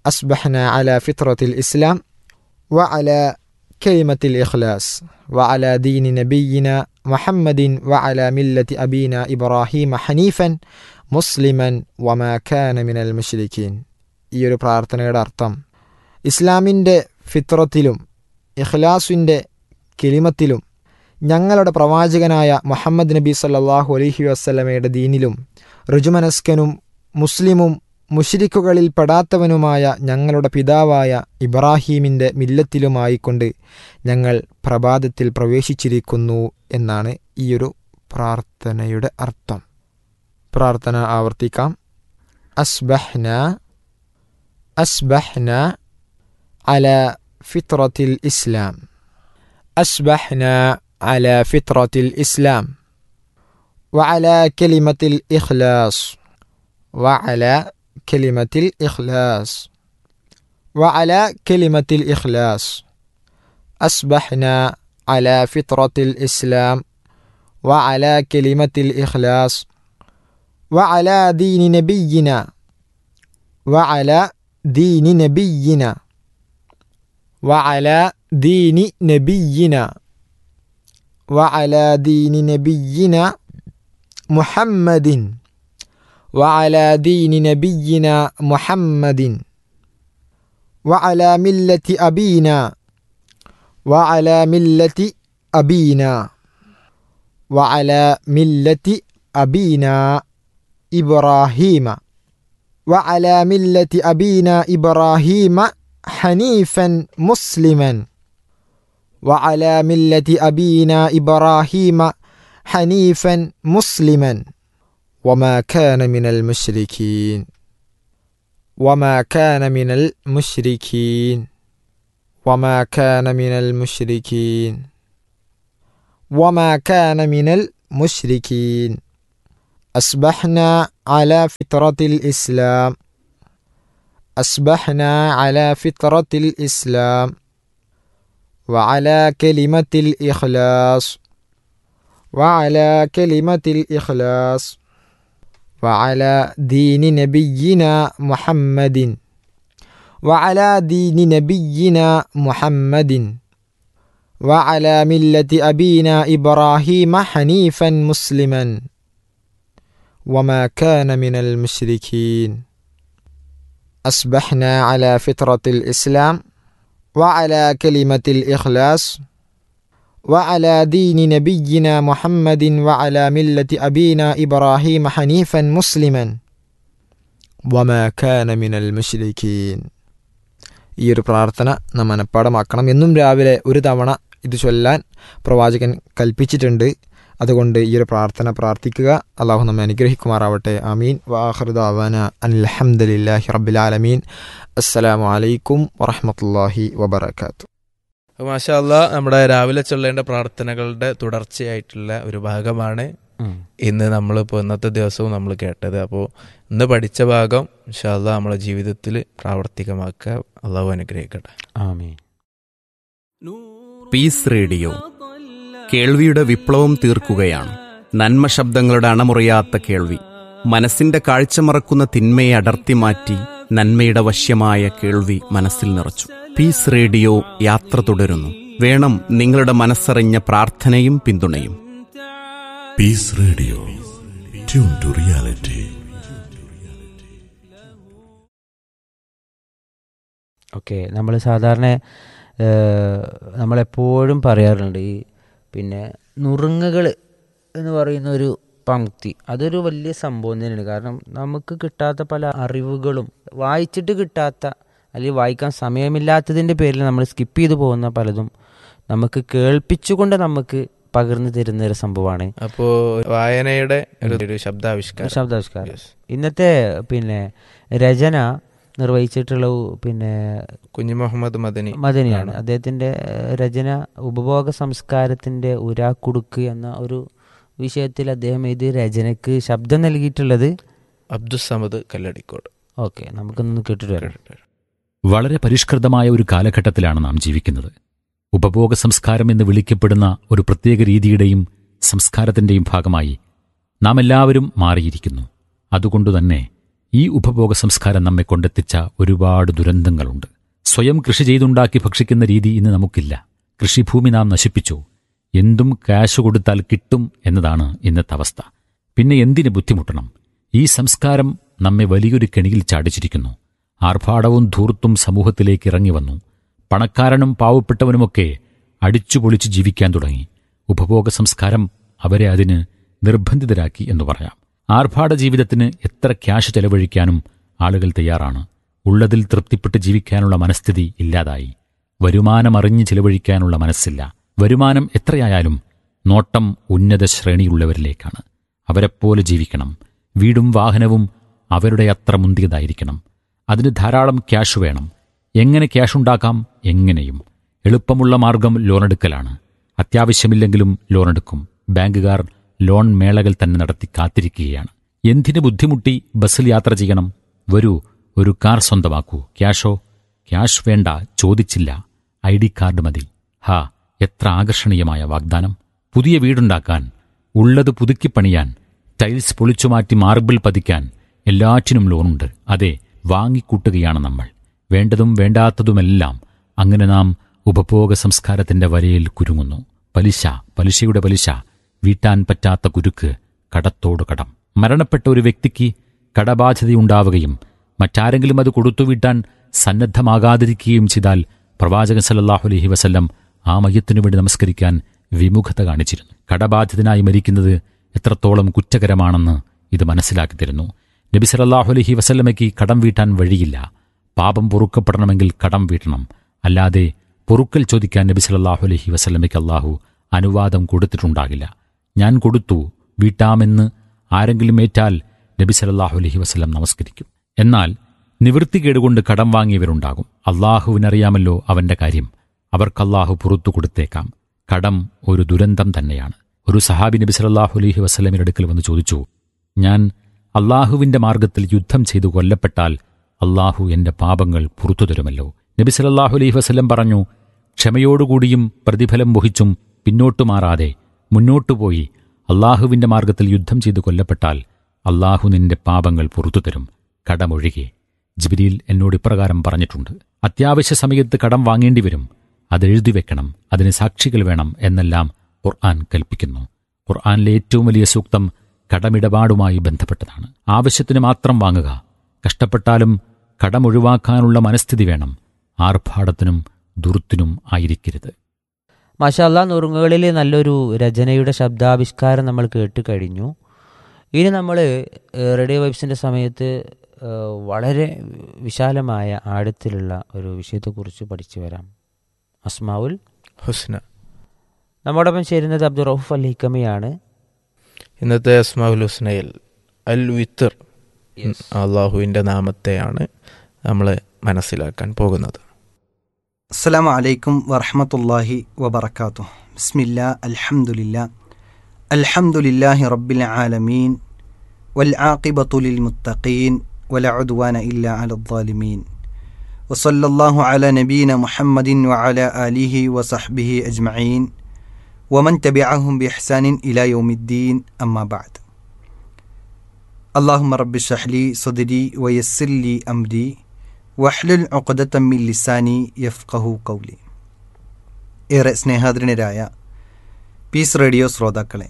أصبحنا على فطرة الإسلام وعلى كلمة الإخلاص وعلى دين نبينا محمد وعلى ملة أبينا إبراهيم حنيفا മുസ്ലിമൻ വമാ കാന മിനൽ മുഷ്രിക്കീൻ ഈ ഒരു പ്രാർത്ഥനയുടെ അർത്ഥം ഇസ്ലാമിൻ്റെ ഫിത്രത്തിലും ഇഖ്ലാസിൻ്റെ കിലിമത്തിലും ഞങ്ങളുടെ പ്രവാചകനായ മുഹമ്മദ് നബി സല്ലാഹു അലഹി വസ്ലമയുടെ ദീനിലും ഋജുമനസ്കനും മുസ്ലിമും മുഷിരിക്കുകളിൽ പെടാത്തവനുമായ ഞങ്ങളുടെ പിതാവായ ഇബ്രാഹീമിൻ്റെ മില്ലത്തിലുമായിക്കൊണ്ട് ഞങ്ങൾ പ്രഭാതത്തിൽ പ്രവേശിച്ചിരിക്കുന്നു എന്നാണ് ഈയൊരു പ്രാർത്ഥനയുടെ അർത്ഥം പ്രാർത്ഥന ആവർത്തിക്കാം അസ്ബഹ്ന അസ്ബഹ്ന അല ഫിത്രത്തിൽ ഇസ്ലാം അസ്ബഹ്ന على فطرة الإسلام وعلى كلمة الإخلاص وعلى كلمة الإخلاص وعلى كلمة الإخلاص أصبحنا على فطرة الإسلام وعلى كلمة الإخلاص وعلى دين نبينا وعلى دين نبينا وعلى دين نبينا وعلى دين نبينا محمد وعلى دين نبينا محمد وعلى ملة أبينا وعلى ملة أبينا وعلى ملة أبينا إبراهيم وعلى ملة أبينا إبراهيم حنيفا مسلما وعلى ملة أبينا إبراهيم حنيفا مسلما وما كان من المشركين وما كان من المشركين وما كان من المشركين وما كان من المشركين أصبحنا على فطرة الإسلام أصبحنا على فطرة الإسلام وعلى كلمة الإخلاص وعلى كلمة الإخلاص وعلى دين نبينا محمد وعلى دين نبينا محمد وعلى ملة أبينا إبراهيم حنيفا مسلما وما كان من المشركين أصبحنا على فطرة الإسلام وعلى كلمة الإخلاص وعلى دين نبينا محمد وعلى ملة أبينا إبراهيم حنيفا مسلما وما كان من المشركين ഈ ഒരു പ്രാർത്ഥന നാം മനഃപ്പാടമാക്കണം എന്നും രാവിലെ ഒരു തവണ ഇത് ചൊല്ലാൻ പ്രവാചകൻ കൽപ്പിച്ചിട്ടുണ്ട് അതുകൊണ്ട് ഈ ഒരു പ്രാർത്ഥന പ്രാർത്ഥിക്കുക അള്ളാഹു നമ്മെ അനുഗ്രഹിക്കുമാറാവട്ടെ അമീൻ വാഹൃദ അവന അലഹമുല്ലാഹി റബ്ബിലാലമീൻ അസ്സലാമു അലൈക്കും വറഹമത്തല്ലാഹി വബർക്കാത്തു മാഷാല്ല നമ്മുടെ രാവിലെ ചൊല്ലേണ്ട പ്രാർത്ഥനകളുടെ തുടർച്ചയായിട്ടുള്ള ഒരു ഭാഗമാണ് ഇന്ന് നമ്മളിപ്പോൾ ഇന്നത്തെ ദിവസവും നമ്മൾ കേട്ടത് അപ്പോൾ ഇന്ന് പഠിച്ച ഭാഗം ഇൻഷാല്ല നമ്മളെ ജീവിതത്തിൽ പ്രാവർത്തികമാക്കുക അള്ളാഹു അനുഗ്രഹിക്കട്ടെ ആമീൻ പീസ് റേഡിയോ കേൾവിയുടെ വിപ്ലവം തീർക്കുകയാണ് നന്മ ശബ്ദങ്ങളുടെ അണമുറിയാത്ത കേൾവി മനസ്സിന്റെ കാഴ്ച മറക്കുന്ന തിന്മയെ അടർത്തി മാറ്റി നന്മയുടെ വശ്യമായ കേൾവി മനസ്സിൽ നിറച്ചു പീസ് റേഡിയോ യാത്ര തുടരുന്നു വേണം നിങ്ങളുടെ മനസ്സറിഞ്ഞ പ്രാർത്ഥനയും പിന്തുണയും peace radio tune to reality okay നമ്മൾ സാധാരണ ഏഹ്, നമ്മളെപ്പോഴും പറയാറുണ്ട് ഈ പിന്നെ നുറുങ്ങുകൾ എന്ന് പറയുന്ന ഒരു പങ്ക്തി അതൊരു വലിയ സംഭവം തന്നെയാണ് കാരണം നമുക്ക് കിട്ടാത്ത പല അറിവുകളും വായിച്ചിട്ട് കിട്ടാത്ത അല്ലെങ്കിൽ വായിക്കാൻ സമയമില്ലാത്തതിൻ്റെ പേരിൽ നമ്മൾ സ്കിപ്പ് ചെയ്തു പോകുന്ന പലതും നമുക്ക് കേൾപ്പിച്ചുകൊണ്ട് നമുക്ക് പകർന്നു തരുന്ന ഒരു സംഭവമാണ് അപ്പോൾ വായനയുടെ ഒരു ഒരു ശബ്ദാവിഷ്കാരം ശബ്ദാവിഷ്കാരം Yes. ഇന്നത്തെ പിന്നെ രചന നിർവഹിച്ചിട്ടുള്ള പിന്നെ കുഞ്ഞു മുഹമ്മദ് മദനി മദനിയാണ് അദ്ദേഹത്തിന്റെ ഏഹ്, രചന ഉപഭോഗ സംസ്കാരത്തിന്റെ ഉരാക്കുടുക്ക് എന്ന ഒരു വിഷയത്തിൽ അദ്ദേഹം ഇത് രചനയ്ക്ക് ശബ്ദം നൽകിയിട്ടുള്ളത് അബ്ദുസമദ് കല്ലടിക്കോട് ഓക്കെ നമുക്കൊന്ന് കേട്ടിട്ട് വരാം വളരെ പരിഷ്കൃതമായ ഒരു കാലഘട്ടത്തിലാണ് നാം ജീവിക്കുന്നത് ഉപഭോഗ സംസ്കാരം എന്ന് വിളിക്കപ്പെടുന്ന ഒരു പ്രത്യേക രീതിയുടെയും സംസ്കാരത്തിന്റെയും ഭാഗമായി നാം എല്ലാവരും മാറിയിരിക്കുന്നു അതുകൊണ്ടുതന്നെ ഈ ഉപഭോഗ സംസ്കാരം നമ്മെ കൊണ്ടെത്തിച്ച ഒരുപാട് ദുരന്തങ്ങളുണ്ട് സ്വയം കൃഷി ചെയ്തുണ്ടാക്കി ഭക്ഷിക്കുന്ന രീതി ഇന്ന് നമുക്കില്ല കൃഷിഭൂമി നാം നശിപ്പിച്ചു എന്തും കാശ് കൊടുത്താൽ കിട്ടും എന്നതാണ് ഇന്നത്തെ അവസ്ഥ പിന്നെ എന്തിന് ബുദ്ധിമുട്ടണം ഈ സംസ്കാരം നമ്മെ വലിയൊരു കെണിയിൽ ചാടിച്ചിരിക്കുന്നു ആർഭാടവും ധൂർത്തും സമൂഹത്തിലേക്ക് ഇറങ്ങി വന്നു പണക്കാരനും പാവപ്പെട്ടവനുമൊക്കെ അടിച്ചുപൊളിച്ച് ജീവിക്കാൻ തുടങ്ങി ഉപഭോഗ സംസ്കാരം അവരെ അതിന് നിർബന്ധിതരാക്കി എന്ന് പറയാം ആർഭാട ജീവിതത്തിന് എത്ര ക്യാഷ് ചെലവഴിക്കാനും ആളുകൾ തയ്യാറാണ് ഉള്ളതിൽ തൃപ്തിപ്പെട്ട് ജീവിക്കാനുള്ള മനസ്ഥിതി ഇല്ലാതായി വരുമാനമറിഞ്ഞ് ചിലവഴിക്കാനുള്ള മനസ്സില്ല വരുമാനം എത്രയായാലും നോട്ടം ഉന്നത ശ്രേണിയുള്ളവരിലേക്കാണ് അവരെപ്പോലെ ജീവിക്കണം വീടും വാഹനവും അവരുടെ അത്ര മുന്തിയതായിരിക്കണം അതിന് ധാരാളം ക്യാഷ് വേണം എങ്ങനെ ക്യാഷ് ഉണ്ടാക്കാം എങ്ങനെയും എളുപ്പമുള്ള മാർഗം ലോണെടുക്കലാണ് അത്യാവശ്യമില്ലെങ്കിലും ലോണെടുക്കും ബാങ്കുകാർ ലോൺ മേളകൾ തന്നെ നടത്തി കാത്തിരിക്കുകയാണ് എന്തിന് ബുദ്ധിമുട്ടി ബസ്സിൽ യാത്ര ചെയ്യണം വരൂ ഒരു കാർ സ്വന്തമാക്കൂ ക്യാഷോ ക്യാഷ് വേണ്ട ചോദിച്ചില്ല ഐ ഡി കാർഡ് മതി ഹാ എത്ര ആകർഷണീയമായ വാഗ്ദാനം പുതിയ വീടുണ്ടാക്കാൻ ഉള്ളത് പുതുക്കിപ്പണിയാൻ ടൈൽസ് പൊളിച്ചുമാറ്റി മാർബിൾ പതിക്കാൻ എല്ലാറ്റിനും ലോണുണ്ട് അതെ വാങ്ങിക്കൂട്ടുകയാണ് നമ്മൾ വേണ്ടതും വേണ്ടാത്തതുമെല്ലാം അങ്ങനെ നാം ഉപഭോഗ സംസ്കാരത്തിന്റെ വരയിൽ കുരുങ്ങുന്നു പലിശ പലിശയുടെ പലിശ വീട്ടാൻ പറ്റാത്ത കുരുക്ക് കടത്തോട് കടം മരണപ്പെട്ട ഒരു വ്യക്തിക്ക് കടബാധ്യതയുണ്ടാവുകയും മറ്റാരെങ്കിലും അത് കൊടുത്തു വീട്ടാൻ സന്നദ്ധമാകാതിരിക്കുകയും ചെയ്താൽ പ്രവാചകൻ സല്ലല്ലാഹു അലൈഹി വസല്ലം ആ മയ്യത്തിനു വേണ്ടി നമസ്കരിക്കാൻ വിമുഖത കാണിച്ചിരുന്നു കടബാധിതനായി മരിക്കുന്നത് എത്രത്തോളം കുറ്റകരമാണെന്ന് ഇത് മനസ്സിലാക്കി തരുന്നു നബി സല്ലല്ലാഹു അലൈഹി വസല്ലമയ്ക്ക് കടം വീട്ടാൻ വഴിയില്ല പാപം പൊറുക്കപ്പെടണമെങ്കിൽ കടം വീട്ടണം അല്ലാതെ പൊറുക്കൽ ചോദിക്കാൻ നബി സല്ലല്ലാഹു അലൈഹി വസല്ലമയ്ക്ക് അള്ളാഹു അനുവാദം കൊടുത്തിട്ടുണ്ടാകില്ല ഞാൻ കൊടുത്തു വീട്ടാമെന്ന് ആരെങ്കിലും ഏറ്റാൽ നബി സല്ലല്ലാഹു അലൈഹി വസല്ലം നമസ്കരിക്കും എന്നാൽ നിവൃത്തികേടുകൊണ്ട് കടം വാങ്ങിയവരുണ്ടാകും അള്ളാഹുവിനറിയാമല്ലോ അവന്റെ കാര്യം അവർക്ക് അള്ളാഹു പുറത്തു കൊടുത്തേക്കാം കടം ഒരു ദുരന്തം തന്നെയാണ് ഒരു സഹാബി നബി സല്ലല്ലാഹു അലൈഹി വസല്ലമിന്റെ അടുക്കൽ വന്ന് ചോദിച്ചു ഞാൻ അള്ളാഹുവിന്റെ മാർഗത്തിൽ യുദ്ധം ചെയ്തു കൊല്ലപ്പെട്ടാൽ അള്ളാഹു എന്റെ പാപങ്ങൾ പുറത്തു തരുമല്ലോ നബി സല്ലല്ലാഹു അലൈഹി വസല്ലം പറഞ്ഞു ക്ഷമയോടുകൂടിയും പ്രതിഫലം വഹിച്ചും പിന്നോട്ടു മാറാതെ മുന്നോട്ടുപോയി അള്ളാഹുവിന്റെ മാർഗത്തിൽ യുദ്ധം ചെയ്തു കൊല്ലപ്പെട്ടാൽ അള്ളാഹു നിന്റെ പാപങ്ങൾ പുറത്തു തരും കടമൊഴികെ ജിബിരിയിൽ എന്നോട് ഇപ്രകാരം പറഞ്ഞിട്ടുണ്ട് അത്യാവശ്യ സമയത്ത് കടം വാങ്ങേണ്ടി വരും അത് എഴുതി വെക്കണം അതിന് സാക്ഷികൾ വേണം എന്നെല്ലാം ഖുർആൻ കൽപ്പിക്കുന്നു ഖുർആനിലെ ഏറ്റവും വലിയ സൂക്തം കടമിടപാടുമായി ബന്ധപ്പെട്ടതാണ് ആവശ്യത്തിന് മാത്രം വാങ്ങുക കഷ്ടപ്പെട്ടാലും കടമൊഴിവാക്കാനുള്ള മനസ്ഥിതി വേണം ആർഭാടത്തിനും ദുർത്തിനും ആയിരിക്കരുത് മാഷാല്ല നുറുങ്ങുകളിൽ നല്ലൊരു രചനയുടെ ശബ്ദാവിഷ്കാരം നമ്മൾ കേട്ട് കഴിഞ്ഞു ഇനി നമ്മൾ റേഡിയോ വൈബ്സിൻ്റെ സമയത്ത് ഏഹ്, വളരെ വിശാലമായ ആഴത്തിലുള്ള ഒരു വിഷയത്തെക്കുറിച്ച് പഠിച്ചു വരാം അസ്മാവുൽ ഹുസ്ന നമ്മോടൊപ്പം ചേരുന്നത് അബ്ദുൾ റൌഫ് അൽ ഹിക്കമയാണ് ഇന്നത്തെ അസ്മാഉൽ ഹുസ്നയിൽ അൽ വിത്തർ അള്ളാഹുവിൻ്റെ നാമത്തെയാണ് നമ്മൾ മനസ്സിലാക്കാൻ പോകുന്നത് അസ്സാം വലൈക്കും വറഹമത്തല്ലാഹി വബർക്കാത്തു ബിസ്മില്ല അൽഹംദുലില്ല അൽഹംദുലില്ലാഹി റബ്ബിൽ ആലമീൻ വൽ ആഖിബത്തുലിൽ മുത്തഖീൻ വല ഉദ്വാന ഇല്ല അലദ്ദാലിമീൻ വസല്ലല്ലാഹു അല നബീന മുഹമ്മദിൻ വഅല ആലിഹി വസഹ്ബിഹി അജ്മഈൻ വമൻ തബിഅഹും ബിഇഹ്സാനിൻ ഇലാ യൗമിദ്ദീൻ അമ്മാ ബഅദ് അല്ലാഹുമ്മ റബ്ബി ഷഹ്ലി സദ്രി വയസ്സിർ ലി അംരി വഹ്ലുൽ ഉഖദത്തമ്മിൽ ലിസാനി യഫ്ഖഹു കൗലി ഏറെ സ്നേഹാദരനരായ പീസ് റേഡിയോ ശ്രോതാക്കളെ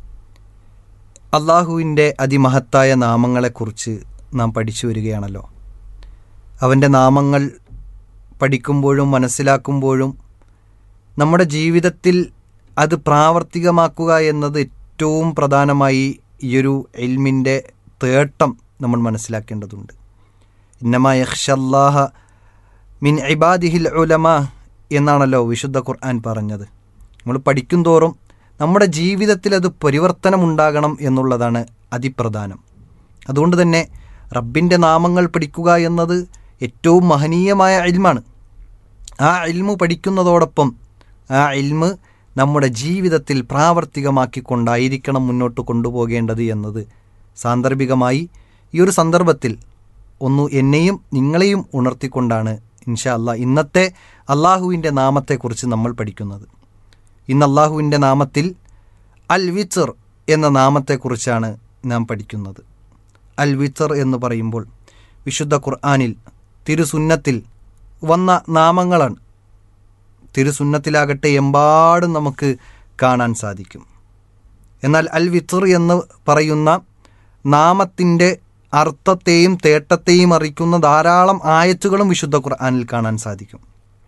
അള്ളാഹുവിൻ്റെ അതിമഹത്തായ നാമങ്ങളെക്കുറിച്ച് നാം പഠിച്ചു വരികയാണല്ലോ അവൻ്റെ നാമങ്ങൾ പഠിക്കുമ്പോഴും മനസ്സിലാക്കുമ്പോഴും നമ്മുടെ ജീവിതത്തിൽ അത് പ്രാവർത്തികമാക്കുക എന്നത് ഏറ്റവും പ്രധാനമായി ഈയൊരു എൽമിൻ്റെ തേട്ടം നമ്മൾ മനസ്സിലാക്കേണ്ടതുണ്ട് ഇന്നമ യഹ്ഷല്ലാഹ മിൻ ഇബാദിഹിൽ ഉലമ എന്നാണല്ലോ വിശുദ്ധ ഖുർആൻ പറഞ്ഞത് നമ്മൾ പഠിക്കും തോറും നമ്മുടെ ജീവിതത്തിൽ അത് പരിവർത്തനമുണ്ടാകണം എന്നുള്ളതാണ് അതിപ്രധാനം അതുകൊണ്ട് തന്നെ റബ്ബിൻ്റെ നാമങ്ങൾ പഠിക്കുക എന്നത് ഏറ്റവും മഹനീയമായ ഇൽമാണ് ആ ഇൽമു പഠിക്കുന്നതോടൊപ്പം ആ ഇൽമ് നമ്മുടെ ജീവിതത്തിൽ പ്രാവർത്തികമാക്കിക്കൊണ്ടായിരിക്കണം മുന്നോട്ട് കൊണ്ടുപോകേണ്ടത് എന്നത് സാന്ദർഭികമായി ഈ ഒരു സന്ദർഭത്തിൽ ഒന്ന് എന്നെയും നിങ്ങളെയും ഉണർത്തിക്കൊണ്ടാണ് ഇൻഷാ അല്ലാ ഇന്നത്തെ അള്ളാഹുവിൻ്റെ നാമത്തെക്കുറിച്ച് നമ്മൾ പഠിക്കുന്നത് ഇന്ന് അള്ളാഹുവിൻ്റെ നാമത്തിൽ അൽ വിച്ചർ എന്ന നാമത്തെക്കുറിച്ചാണ് നാം പഠിക്കുന്നത് അൽ വിത്തർ എന്ന് പറയുമ്പോൾ വിശുദ്ധ ഖുർആാനിൽ തിരുസുന്നത്തിൽ വന്ന നാമങ്ങളാണ് തിരുസുന്നത്തിലാകട്ടെ എമ്പാടും നമുക്ക് കാണാൻ സാധിക്കും എന്നാൽ അൽ വിത്തർ എന്ന് പറയുന്ന നാമത്തിൻ്റെ അർത്ഥത്തെയും തേട്ടത്തെയും അറിയിക്കുന്ന ധാരാളം ആയത്തുകളും വിശുദ്ധ ഖുർആാനിൽ കാണാൻ സാധിക്കും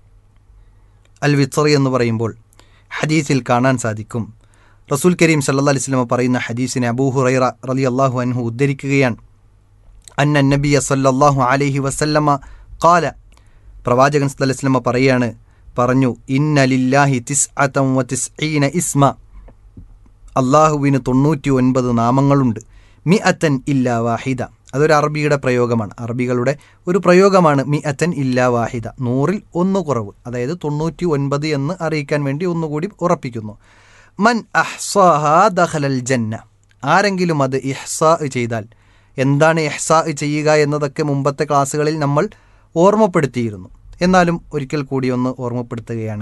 അൽ വിത്തർ എന്ന് പറയുമ്പോൾ ഹദീസിൽ കാണാൻ സാധിക്കും റസൂൽ കരീം സല്ലാ അലിസ്ലമ പറയുന്ന ഹദീസിനെ അബൂ ഹുറൈറ റലി അള്ളാഹു അൻഹു ഉദ്ധരിക്കുകയാണ് അന്ന നബിയ സല്ലല്ലാഹു അലൈഹി വസല്ലമ കാല പ്രവാചകൻ സല്ലല്ലാഹു അലൈഹി വസല്ലമ പറയാണ് പറഞ്ഞു ഇന്നലില്ലാഹി തിസ് അത്തം വ തിസ് ഇസ്മ അള്ളാഹുവിന് തൊണ്ണൂറ്റി ഒൻപത് നാമങ്ങളുണ്ട് മി അത്തൻ ഇല്ല വാഹിദ അതൊരു അറബിയുടെ പ്രയോഗമാണ് അറബികളുടെ ഒരു പ്രയോഗമാണ് മി അത്തൻ ഇല്ല വാഹിദ നൂറിൽ ഒന്ന് കുറവ് അതായത് തൊണ്ണൂറ്റി ഒൻപത് എന്ന് അറിയിക്കാൻ വേണ്ടി ഒന്നുകൂടി ഉറപ്പിക്കുന്നു മൻ അഹ്സാഹ ദഹലൽ ജന്ന ആരെങ്കിലും അത് ഇഹ്സാ ചെയ്താൽ എന്താണ് ഇഹ്സാ ചെയ്യുക എന്നതൊക്കെ മുമ്പത്തെ ക്ലാസ്സുകളിൽ നമ്മൾ ഓർമ്മപ്പെടുത്തിയിരുന്നു എന്നാലും ഒരിക്കൽ കൂടി ഒന്ന് ഓർമ്മപ്പെടുത്തുകയാണ്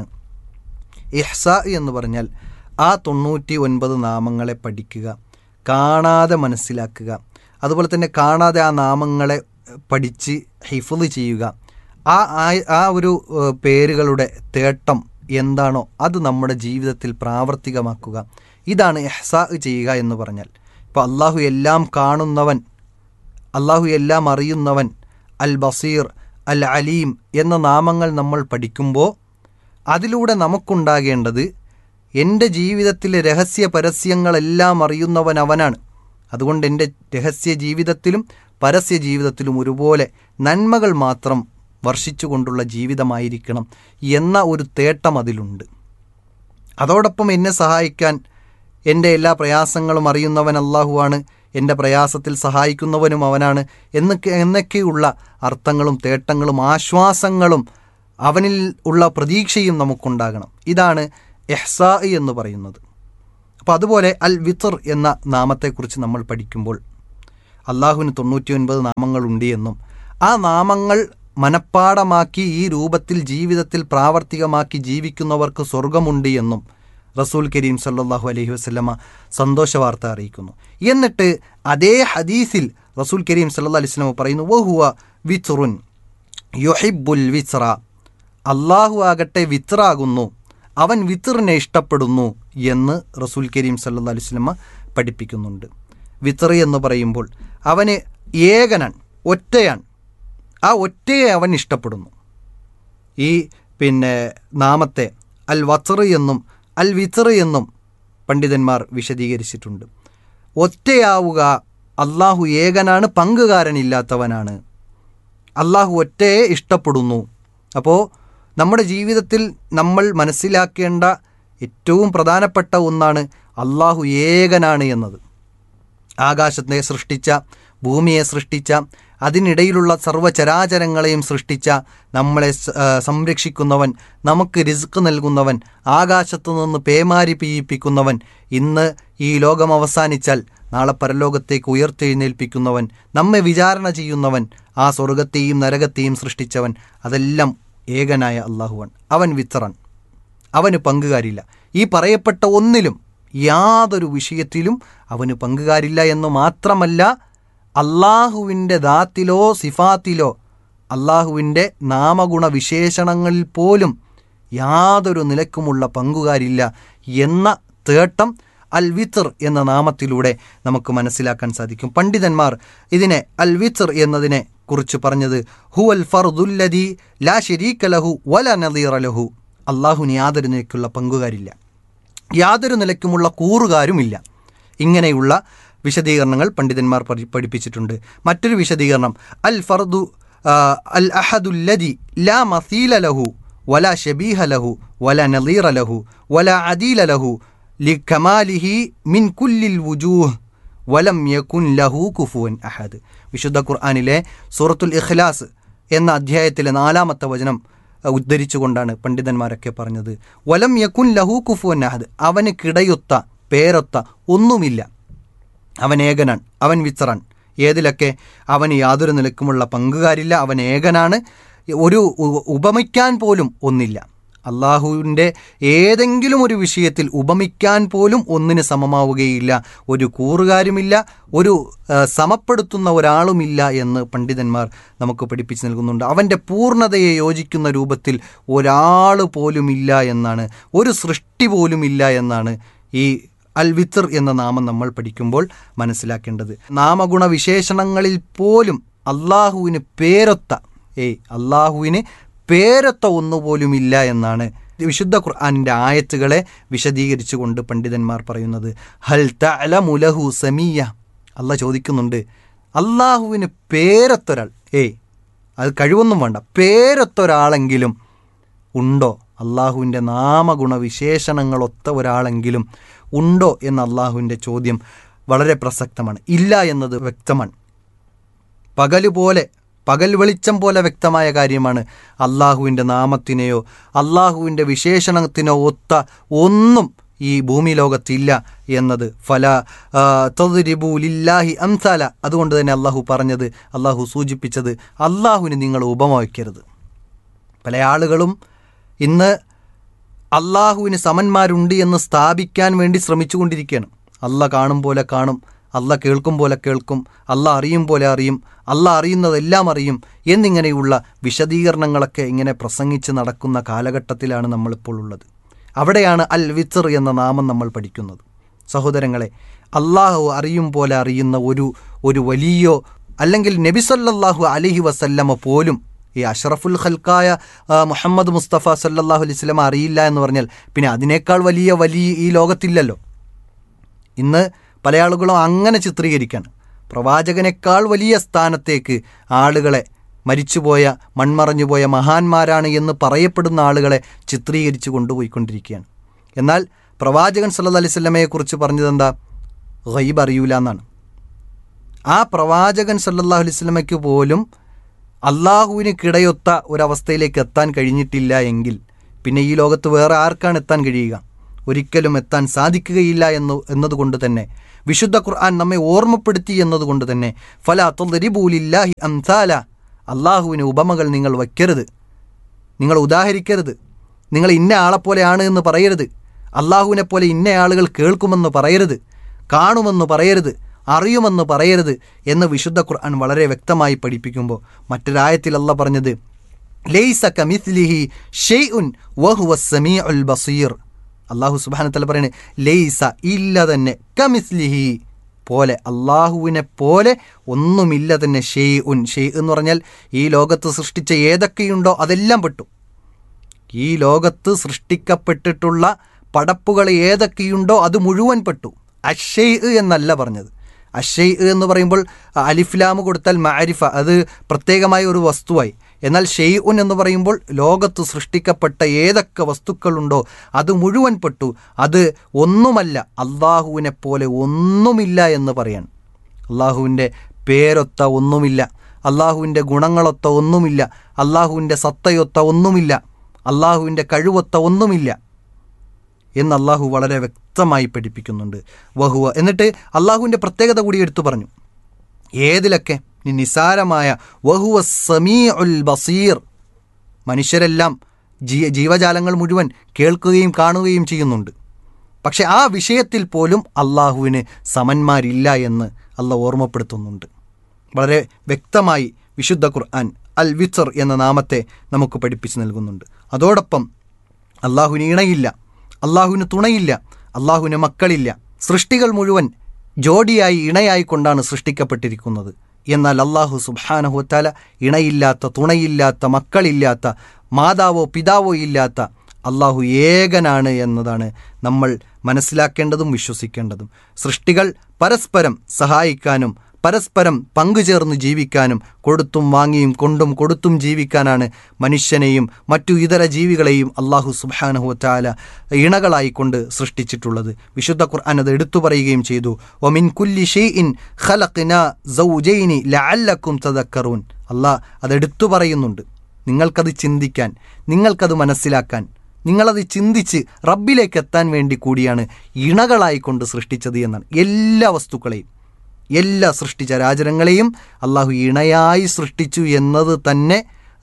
ഇഹ്സാ എന്ന് പറഞ്ഞാൽ ആ തൊണ്ണൂറ്റി ഒൻപത് നാമങ്ങളെ പഠിക്കുക കാണാതെ മനസ്സിലാക്കുക അതുപോലെ തന്നെ കാണാതെ ആ നാമങ്ങളെ പഠിച്ച് ഹിഫുദ് ചെയ്യുക ആ ആ ഒരു പേരുകളുടെ തേട്ടം എന്താണോ അത് നമ്മുടെ ജീവിതത്തിൽ പ്രാവർത്തികമാക്കുക ഇതാണ് എഹ്സാ ചെയ്യുക എന്ന് പറഞ്ഞാൽ ഇപ്പോൾ അള്ളാഹു എല്ലാം കാണുന്നവൻ അള്ളാഹു എല്ലാം അറിയുന്നവൻ അൽ ബസീർ അൽ അലീം എന്ന നാമങ്ങൾ നമ്മൾ പഠിക്കുമ്പോൾ അതിലൂടെ നമുക്കുണ്ടാകേണ്ടത് എൻ്റെ ജീവിതത്തിലെ രഹസ്യ പരസ്യങ്ങളെല്ലാം അറിയുന്നവൻ അവനാണ് അതുകൊണ്ട് എൻ്റെ രഹസ്യ ജീവിതത്തിലും പരസ്യ ജീവിതത്തിലും ഒരുപോലെ നന്മകൾ മാത്രം വർഷിച്ചുകൊണ്ടുള്ള ജീവിതമായിരിക്കണം എന്ന ഒരു തേട്ടം അതിലുണ്ട് അതോടൊപ്പം എന്നെ സഹായിക്കാൻ എൻ്റെ എല്ലാ പ്രയാസങ്ങളും അറിയുന്നവൻ അള്ളാഹുവാണ് എൻ്റെ പ്രയാസത്തിൽ സഹായിക്കുന്നവനും അവനാണ് എന്നൊക്കെ എന്നൊക്കെയുള്ള അർത്ഥങ്ങളും തേട്ടങ്ങളും ആശ്വാസങ്ങളും അവനിൽ ഉള്ള പ്രതീക്ഷയും നമുക്കുണ്ടാകണം ഇതാണ് എഹ്സാ എന്ന് പറയുന്നത് അപ്പോൾ അതുപോലെ അൽ വിത്തർ എന്ന നാമത്തെക്കുറിച്ച് നമ്മൾ പഠിക്കുമ്പോൾ അള്ളാഹുവിന് തൊണ്ണൂറ്റി ഒൻപത് നാമങ്ങളുണ്ട് എന്നും ആ നാമങ്ങൾ മനഃപ്പാടമാക്കി ഈ രൂപത്തിൽ ജീവിതത്തിൽ പ്രാവർത്തികമാക്കി ജീവിക്കുന്നവർക്ക് സ്വർഗമുണ്ട് എന്നും റസൂൽ കരീം സല്ലാഹു അലൈഹി വസ്ലമ സന്തോഷ വാർത്ത അറിയിക്കുന്നു എന്നിട്ട് അതേ ഹദീസിൽ റസൂൽ കരീം സല്ലാ അലൈഹി സ്വലമ പറയുന്നു വഹുവ വിത്റുൻ യൊഹിബുൽ വിത്ര അള്ളാഹു ആകട്ടെ വിത്രാകുന്നു അവൻ വിത്തറിനെ ഇഷ്ടപ്പെടുന്നു എന്ന് റസൂൽ കരീം സല്ലാ അലൈഹി സ്വലമ പഠിപ്പിക്കുന്നുണ്ട് വിത്തർ എന്ന് പറയുമ്പോൾ അവന് ഏകനാണ് ഒറ്റയാണ് ആ ഒറ്റയെ അവൻ ഇഷ്ടപ്പെടുന്നു ഈ പിന്നെ നാമത്തെ അൽ വത്തർ എന്നും അൽ വിത്തർ എന്നും പണ്ഡിതന്മാർ വിശദീകരിച്ചിട്ടുണ്ട് ഒറ്റയാവുക അള്ളാഹു ഏകനാണ് പങ്കുകാരനില്ലാത്തവനാണ് അള്ളാഹു ഒറ്റയെ ഇഷ്ടപ്പെടുന്നു അപ്പോൾ നമ്മുടെ ജീവിതത്തിൽ നമ്മൾ മനസ്സിലാക്കേണ്ട ഏറ്റവും പ്രധാനപ്പെട്ട ഒന്നാണ് അള്ളാഹു ഏകനാണ് എന്നത് ആകാശത്തെ സൃഷ്ടിച്ച ഭൂമിയെ സൃഷ്ടിച്ച അതിനിടയിലുള്ള സർവ്വചരാചരങ്ങളെയും സൃഷ്ടിച്ച നമ്മളെ സംരക്ഷിക്കുന്നവൻ നമുക്ക് റിസ്ക് നൽകുന്നവൻ ആകാശത്തു നിന്ന് പേമാരി പെയ്യിപ്പിക്കുന്നവൻ ഇന്ന് ഈ ലോകം അവസാനിച്ചാൽ നാളെ പരലോകത്തേക്ക് ഉയർത്തെഴുന്നേൽപ്പിക്കുന്നവൻ നമ്മെ വിചാരണ ചെയ്യുന്നവൻ ആ സ്വർഗത്തെയും നരകത്തെയും സൃഷ്ടിച്ചവൻ അതെല്ലാം ഏകനായ അള്ളാഹുവൻ അവൻ വിത്തറൻ അവന് പങ്കുകാരില്ല ഈ പറയപ്പെട്ട ഒന്നിലും യാതൊരു വിഷയത്തിലും അവന് പങ്കുകാരില്ല എന്ന് മാത്രമല്ല അള്ളാഹുവിൻ്റെ ദാത്തിലോ സിഫാത്തിലോ അള്ളാഹുവിൻ്റെ നാമഗുണ വിശേഷണങ്ങളിൽ പോലും യാതൊരു നിലക്കുമുള്ള പങ്കുകാരില്ല എന്ന തേട്ടം അൽ വിത്തർ എന്ന നാമത്തിലൂടെ നമുക്ക് മനസ്സിലാക്കാൻ സാധിക്കും പണ്ഡിതന്മാർ ഇതിനെ അൽ വിത്തർ എന്നതിനെ കുറിച്ച് പറഞ്ഞത് ഹു അൽ ഫർദുല്ലദി ലാ ഷരീക ലഹു വല നദീറ ലഹു അള്ളാഹുവിന് യാതൊരു നിലയ്ക്കുള്ള പങ്കുകാരില്ല യാതൊരു നിലയ്ക്കുമുള്ള കൂറുകാരുമില്ല ഇങ്ങനെയുള്ള വിശദീകരണങ്ങൾ പണ്ഡിതന്മാർ പഠിപ്പിച്ചിട്ടുണ്ട് മറ്റൊരു വിശദീകരണം അൽ ഫർദു അൽ അഹദുല്ലദി ലാ മസീല ലഹു വല ഷബീഹ ലഹു വല നദീറ ലഹു വല അദീല ലഹു ലി കമാലിഹി മിൻ കുല്ലിൽ വുജൂഹ് വലം യകുൻ ലഹു കുഫുവൻ അഹദ് വിശുദ്ധ ഖുർആാനിലെ സൂറത്തുൽ ഇഖ്ലാസ് എന്ന അധ്യായത്തിലെ നാലാമത്തെ വചനം ഉദ്ധരിച്ചുകൊണ്ടാണ് പണ്ഡിതന്മാരൊക്കെ പറഞ്ഞത് വലം യകുൻ ലഹു കുഫുവൻ അഹദ് അവന് കിടയൊത്ത പേരൊത്ത ഒന്നുമില്ല അവൻ ഏകനാണ് അവൻ വിത്തറാൻ ഏതിലൊക്കെ അവന് യാതൊരു നിലക്കുമുള്ള പങ്കുകാരില്ല അവൻ ഏകനാണ് ഒരു ഉപമിക്കാൻ പോലും ഒന്നില്ല അള്ളാഹുവിൻ്റെ ഏതെങ്കിലും ഒരു വിഷയത്തിൽ ഉപമിക്കാൻ പോലും ഒന്നിന് സമമാവുകയില്ല ഒരു കൂറുകാരുമില്ല ഒരു ആ, സമപ്പെടുത്തുന്ന ഒരാളുമില്ല എന്ന് പണ്ഡിതന്മാർ നമുക്ക് പഠിപ്പിച്ചു നൽകുന്നുണ്ട് അവൻ്റെ പൂർണ്ണതയെ യോജിക്കുന്ന രൂപത്തിൽ ഒരാൾ പോലുമില്ല എന്നാണ് ഒരു സൃഷ്ടി പോലുമില്ല എന്നാണ് ഈ അൽ വിത്തർ എന്ന നാമം നമ്മൾ പഠിക്കുമ്പോൾ മനസ്സിലാക്കേണ്ടത് നാമഗുണ വിശേഷണങ്ങളിൽ പോലും അള്ളാഹുവിന് പേരൊത്ത ഏയ് അള്ളാഹുവിന് പേരൊത്ത ഒന്നുപോലുമില്ല എന്നാണ് വിശുദ്ധ ഖുർആാനിൻ്റെ ആയത്തുകളെ വിശദീകരിച്ചുകൊണ്ട് പണ്ഡിതന്മാർ പറയുന്നത് ഹൽ തലമുലഹു സമീയ അല്ല ചോദിക്കുന്നുണ്ട് അള്ളാഹുവിന് പേരൊത്തൊരാൾ ഏയ് അത് കഴിവൊന്നും വേണ്ട പേരൊത്തൊരാളെങ്കിലും ഉണ്ടോ അള്ളാഹുവിൻ്റെ നാമഗുണ വിശേഷണങ്ങളൊത്ത ഒരാളെങ്കിലും ഉണ്ടോ എന്ന അള്ളാഹുവിൻ്റെ ചോദ്യം വളരെ പ്രസക്തമാണ് ഇല്ല എന്നത് വ്യക്തമാണ് പകല് പോലെ പകൽ വെളിച്ചം പോലെ വ്യക്തമായ കാര്യമാണ് അള്ളാഹുവിൻ്റെ നാമത്തിനെയോ അള്ളാഹുവിൻ്റെ വിശേഷണത്തിനോ ഒത്ത ഒന്നും ഈ ഭൂമി ലോകത്തില്ല എന്നത് ഫല തൊതിരിബൂലില്ലാഹി അംസാല അതുകൊണ്ട് തന്നെ അള്ളാഹു പറഞ്ഞത് അള്ളാഹു സൂചിപ്പിച്ചത് അള്ളാഹുവിന് നിങ്ങൾ ഉപമ വയ്ക്കരുത് പല ആളുകളും ഇന്ന് അള്ളാഹുവിന് സമന്മാരുണ്ട് എന്ന് സ്ഥാപിക്കാൻ വേണ്ടി ശ്രമിച്ചുകൊണ്ടിരിക്കുകയാണ് അല്ല കാണും പോലെ കാണും അല്ല കേൾക്കും പോലെ കേൾക്കും അല്ല അറിയും പോലെ അറിയും അല്ല അറിയുന്നതെല്ലാം അറിയും എന്നിങ്ങനെയുള്ള വിശദീകരണങ്ങളൊക്കെ ഇങ്ങനെ പ്രസംഗിച്ച് നടക്കുന്ന കാലഘട്ടത്തിലാണ് നമ്മളിപ്പോൾ ഉള്ളത് അവിടെയാണ് അൽ വിത്തർ എന്ന നാമം നമ്മൾ പഠിക്കുന്നത് സഹോദരങ്ങളെ അള്ളാഹു അറിയും പോലെ അറിയുന്ന ഒരു ഒരു വലിയോ അല്ലെങ്കിൽ നബിസല്ലാഹു അലഹി വസല്ലമ പോലും ഈ അഷറഫുൽ ഖൽക്കായ ആ, മുഹമ്മദ് മുസ്തഫ സല്ലല്ലാഹു അലൈഹി സ്വലമ അറിയില്ല എന്ന് പറഞ്ഞാൽ പിന്നെ അതിനേക്കാൾ വലിയ വലിയ ഈ ലോകത്തില്ലല്ലോ ഇന്ന് പല ആളുകളും അങ്ങനെ ചിത്രീകരിക്കാണ് പ്രവാചകനേക്കാൾ വലിയ സ്ഥാനത്തേക്ക് ആളുകളെ മരിച്ചുപോയ മൺമറഞ്ഞുപോയ മഹാന്മാരാണ് എന്ന് പറയപ്പെടുന്ന ആളുകളെ ചിത്രീകരിച്ചു കൊണ്ടുപോയിക്കൊണ്ടിരിക്കുകയാണ് എന്നാൽ പ്രവാചകൻ സല്ലല്ലാഹു അലൈഹി സ്വലമയെക്കുറിച്ച് പറഞ്ഞതെന്താ ഗൈബ് അറിയൂല എന്നാണ് ആ പ്രവാചകൻ സല്ലല്ലാഹു അലൈഹി സ്വലമയ്ക്ക് പോലും അള്ളാഹുവിന് കിടയൊത്ത ഒരവസ്ഥയിലേക്ക് എത്താൻ കഴിഞ്ഞിട്ടില്ല എങ്കിൽ പിന്നെ ഈ ലോകത്ത് വേറെ ആർക്കാണ് എത്താൻ കഴിയുക ഒരിക്കലും എത്താൻ സാധിക്കുകയില്ല എന്ന് എന്നതുകൊണ്ട് തന്നെ വിശുദ്ധ ഖുർആൻ നമ്മെ ഓർമ്മപ്പെടുത്തി എന്നതുകൊണ്ട് തന്നെ ഫല തൊല്ലരിബൂലില്ലാഹി അംസാല അള്ളാഹുവിന് ഉപമകൾ നിങ്ങൾ വയ്ക്കരുത് നിങ്ങൾ ഉദാഹരിക്കരുത് നിങ്ങൾ ഇന്ന ആളെപ്പോലെയാണ് എന്ന് പറയരുത് അള്ളാഹുവിനെ പോലെ ഇന്ന ആളുകൾ കേൾക്കുമെന്ന് പറയരുത് കാണുമെന്ന് പറയരുത് അറിയുമെന്ന് പറയരുത് എന്ന് വിശുദ്ധ ഖുർആൻ വളരെ വ്യക്തമായി പഠിപ്പിക്കുമ്പോൾ മറ്റൊരായത്തിൽ അല്ല പറഞ്ഞത് ലൈസ കമിസ്ലിഹി ഷെയ്ഉൻ വഹുവ സമീഉൽ ബസീർ അള്ളാഹു സുബാനത്തല പറയുന്നത് ലൈസ ഇല്ല തന്നെ കമിസ്ലിഹി പോലെ അള്ളാഹുവിനെ പോലെ ഒന്നുമില്ല തന്നെ ഷെയ് ഉൻ ഷെയ് എന്ന് പറഞ്ഞാൽ ഈ ലോകത്ത് സൃഷ്ടിച്ച ഏതൊക്കെയുണ്ടോ അതെല്ലാം പെട്ടു ഈ ലോകത്ത് സൃഷ്ടിക്കപ്പെട്ടിട്ടുള്ള പടപ്പുകൾ ഏതൊക്കെയുണ്ടോ അത് മുഴുവൻ പെട്ടു അഷെയ് എന്നല്ല പറഞ്ഞത് അഷെയ് എന്ന് പറയുമ്പോൾ അലിഫ്ലാം കൊടുത്താൽ മാരിഫ അത് പ്രത്യേകമായ ഒരു വസ്തുവായി എന്നാൽ ഷെയ് ഉൻ എന്ന് പറയുമ്പോൾ ലോകത്ത് സൃഷ്ടിക്കപ്പെട്ട ഏതൊക്കെ വസ്തുക്കളുണ്ടോ അത് മുഴുവൻ പെട്ടു അത് ഒന്നുമല്ല അള്ളാഹുവിനെ പോലെ ഒന്നുമില്ല എന്ന് പറയാൻ അള്ളാഹുവിൻ്റെ പേരൊത്ത ഒന്നുമില്ല അള്ളാഹുവിൻ്റെ ഗുണങ്ങളൊത്ത ഒന്നുമില്ല അള്ളാഹുവിൻ്റെ സത്തയൊത്ത ഒന്നുമില്ല അള്ളാഹുവിൻ്റെ കഴിവൊത്ത ഒന്നുമില്ല എന്ന് അള്ളാഹു വളരെ വ്യക്തമായി പഠിപ്പിക്കുന്നുണ്ട് വഹുവ എന്നിട്ട് അള്ളാഹുവിൻ്റെ പ്രത്യേകത കൂടി എടുത്തു പറഞ്ഞു ഏതിലൊക്കെ ഈ നിസാരമായ വഹുവ സമീ ഉൽ ബസീർ മനുഷ്യരെല്ലാം ജീ ജീവജാലങ്ങൾ മുഴുവൻ കേൾക്കുകയും കാണുകയും ചെയ്യുന്നുണ്ട് പക്ഷെ ആ വിഷയത്തിൽ പോലും അള്ളാഹുവിന് സമന്മാരില്ല എന്ന് അല്ല ഓർമ്മപ്പെടുത്തുന്നുണ്ട് വളരെ വ്യക്തമായി വിശുദ്ധ ഖുർആൻ അൽ വിത്തർ എന്ന നാമത്തെ നമുക്ക് പഠിപ്പിച്ചു നൽകുന്നുണ്ട് അതോടൊപ്പം അള്ളാഹുവിന് ഇണയില്ല അള്ളാഹുവിന് തുണയില്ല അള്ളാഹുവിന് മക്കളില്ല സൃഷ്ടികൾ മുഴുവൻ ജോഡിയായി ഇണയായി കൊണ്ടാണ് സൃഷ്ടിക്കപ്പെട്ടിരിക്കുന്നത് എന്നാൽ അള്ളാഹു സുബാനഹുത്താല ഇണയില്ലാത്ത തുണയില്ലാത്ത മക്കളില്ലാത്ത മാതാവോ പിതാവോ ഇല്ലാത്ത അള്ളാഹു ഏകനാണ് എന്നതാണ് നമ്മൾ മനസ്സിലാക്കേണ്ടതും വിശ്വസിക്കേണ്ടതും സൃഷ്ടികൾ പരസ്പരം സഹായിക്കാനും പരസ്പരം പങ്കുചേർന്ന് ജീവിക്കാനും കൊടുത്തും വാങ്ങിയും കൊണ്ടും കൊടുത്തും ജീവിക്കാനാണ് മനുഷ്യനെയും മറ്റു ഇതര ജീവികളെയും അള്ളാഹു സുബാനഹുത്താല ഇണകളായിക്കൊണ്ട് സൃഷ്ടിച്ചിട്ടുള്ളത് വിശുദ്ധ ഖുർആൻ അത് എടുത്തു പറയുകയും ചെയ്തു ഒമിൻ കുല്ലി ഷെയ്ഇൻ ഖലഖ്ന സൗജൈനി ലഅല്ലക്കും തദക്കറൂൻ അള്ളാഹ് അത് എടുത്തു പറയുന്നുണ്ട് നിങ്ങൾക്കത് ചിന്തിക്കാൻ നിങ്ങൾക്കത് മനസ്സിലാക്കാൻ നിങ്ങളത് ചിന്തിച്ച് റബ്ബിലേക്ക് എത്താൻ വേണ്ടി കൂടിയാണ് ഇണകളായിക്കൊണ്ട് സൃഷ്ടിച്ചത് എന്നാണ് എല്ലാ വസ്തുക്കളെയും എല്ലാ സൃഷ്ടിച്ച രാജരങ്ങളെയും അള്ളാഹു ഇണയായി സൃഷ്ടിച്ചു എന്നത് തന്നെ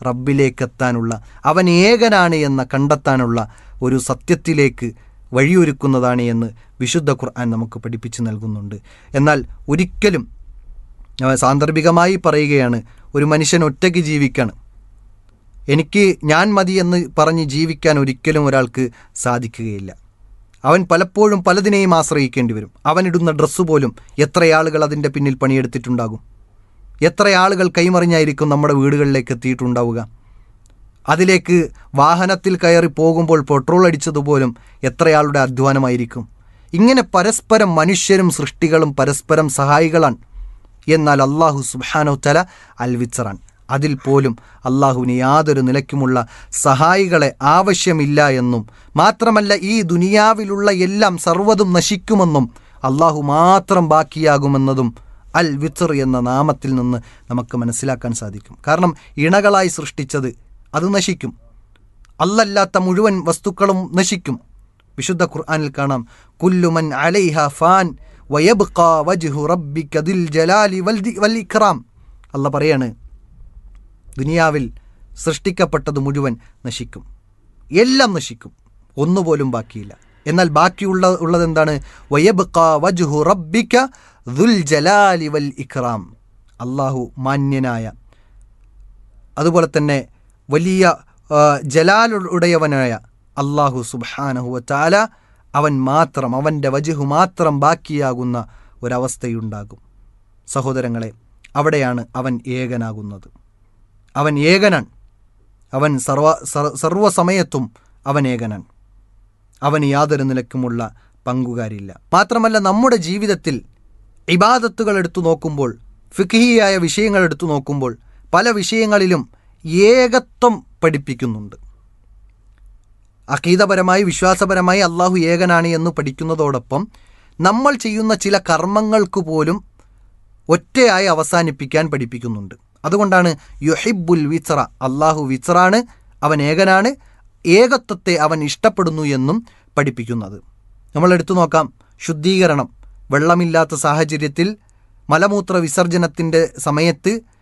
റബ്ബിലേക്കെത്താനുള്ള അവൻ ഏകനാണ് എന്ന കണ്ടെത്താനുള്ള ഒരു സത്യത്തിലേക്ക് വഴിയൊരുക്കുന്നതാണ് എന്ന് വിശുദ്ധ ഖുർആൻ നമുക്ക് പഠിപ്പിച്ചു നൽകുന്നുണ്ട് എന്നാൽ ഒരിക്കലും ആ, സാന്ദർഭികമായി പറയുകയാണ് ഒരു മനുഷ്യൻ ഒറ്റയ്ക്ക് ജീവിക്കണം എനിക്ക് ഞാൻ മതി എന്ന് പറഞ്ഞ് ജീവിക്കാൻ ഒരിക്കലും ഒരാൾക്ക് സാധിക്കുകയില്ല അവൻ പലപ്പോഴും പലതിനെയും ആശ്രയിക്കേണ്ടി വരും അവനിടുന്ന ഡ്രസ്സ് പോലും എത്ര ആളുകൾ അതിൻ്റെ പിന്നിൽ പണിയെടുത്തിട്ടുണ്ടാകും എത്ര ആളുകൾ കൈമറിഞ്ഞായിരിക്കും നമ്മുടെ വീടുകളിലേക്ക് എത്തിയിട്ടുണ്ടാവുക അതിലേക്ക് വാഹനത്തിൽ കയറി പോകുമ്പോൾ പെട്രോൾ അടിച്ചതുപോലും എത്രയാളുടെ അധ്വാനമായിരിക്കും ഇങ്ങനെ പരസ്പരം മനുഷ്യരും സൃഷ്ടികളും പരസ്പരം സഹായികളാണ് എന്നാൽ അള്ളാഹു സുബാനോ തല അൽവിച്ചറാൻ അതിൽ പോലും അള്ളാഹുവിന് യാതൊരു നിലയ്ക്കുമുള്ള സഹായികളെ ആവശ്യമില്ല എന്നും മാത്രമല്ല ഈ ദുനിയാവിലുള്ള എല്ലാം സർവ്വതും നശിക്കുമെന്നും അള്ളാഹു മാത്രം ബാക്കിയാകുമെന്നതും അൽ വിത്തർ എന്ന നാമത്തിൽ നിന്ന് നമുക്ക് മനസ്സിലാക്കാൻ സാധിക്കും കാരണം ഇണകളായി സൃഷ്ടിച്ചത് അത് നശിക്കും അല്ലല്ലാത്ത മുഴുവൻ വസ്തുക്കളും നശിക്കും വിശുദ്ധ ഖുർആനിൽ കാണാം കുല്ലുമൻ അലൈഹ ഫാൻ വയബ്ഖാ വജ്ഹു റബ്ബിക ദിൽ ജലാലി വൽ ദി- വൽ ഇക്റാം അല്ല പറയാണ് ദുനിയാവിൽ സൃഷ്ടിക്കപ്പെട്ടത് മുഴുവൻ നശിക്കും എല്ലാം നശിക്കും ഒന്നുപോലും ബാക്കിയില്ല എന്നാൽ ബാക്കിയുള്ള ഉള്ളത് എന്താണ് വയബ്ഖാ വജ്ഹു റബ്ബിക ദുൽ ജലാലി വൽ ഇക്റാം അള്ളാഹു മാന്യനായ അതുപോലെ തന്നെ വലിയ ആ, ജലാലുടയവനായ അള്ളാഹു സുബാനഹുവ താല അവൻ മാത്രം അവൻ്റെ വജുഹു മാത്രം ബാക്കിയാകുന്ന ഒരവസ്ഥയുണ്ടാകും സഹോദരങ്ങളെ അവിടെയാണ് അവൻ ഏകനാകുന്നത് അവൻ ഏകനാൻ അവൻ സർവ സർ- സർവ്വസമയത്തും അവൻ ഏകനാൻ അവന് യാതൊരു നിലക്കുമുള്ള പങ്കുകാരില്ല മാത്രമല്ല നമ്മുടെ ജീവിതത്തിൽ ഇബാദത്തുകൾ എടുത്തു നോക്കുമ്പോൾ ഫിഖിയായ വിഷയങ്ങൾ എടുത്തു നോക്കുമ്പോൾ പല വിഷയങ്ങളിലും ഏകത്വം പഠിപ്പിക്കുന്നുണ്ട് അഖീദപരമായി വിശ്വാസപരമായി അള്ളാഹു ഏകനാണ് എന്ന് പഠിക്കുന്നതോടൊപ്പം നമ്മൾ ചെയ്യുന്ന ചില കർമ്മങ്ങൾക്ക് പോലും ഒറ്റയായി അവസാനിപ്പിക്കാൻ പഠിപ്പിക്കുന്നുണ്ട് അതുകൊണ്ടാണ് യുഹിബുൽ വിത്ര അള്ളാഹു വിത്രാണ് അവൻ ഏകനാണ് ഏകത്വത്തെ അവൻ ഇഷ്ടപ്പെടുന്നു എന്നും പഠിപ്പിക്കുന്നത് നമ്മൾ എടുത്തു നോക്കാം ശുദ്ധീകരണം വെള്ളമില്ലാത്ത സാഹചര്യത്തിൽ മലമൂത്ര വിസർജനത്തിൻ്റെ സമയത്ത്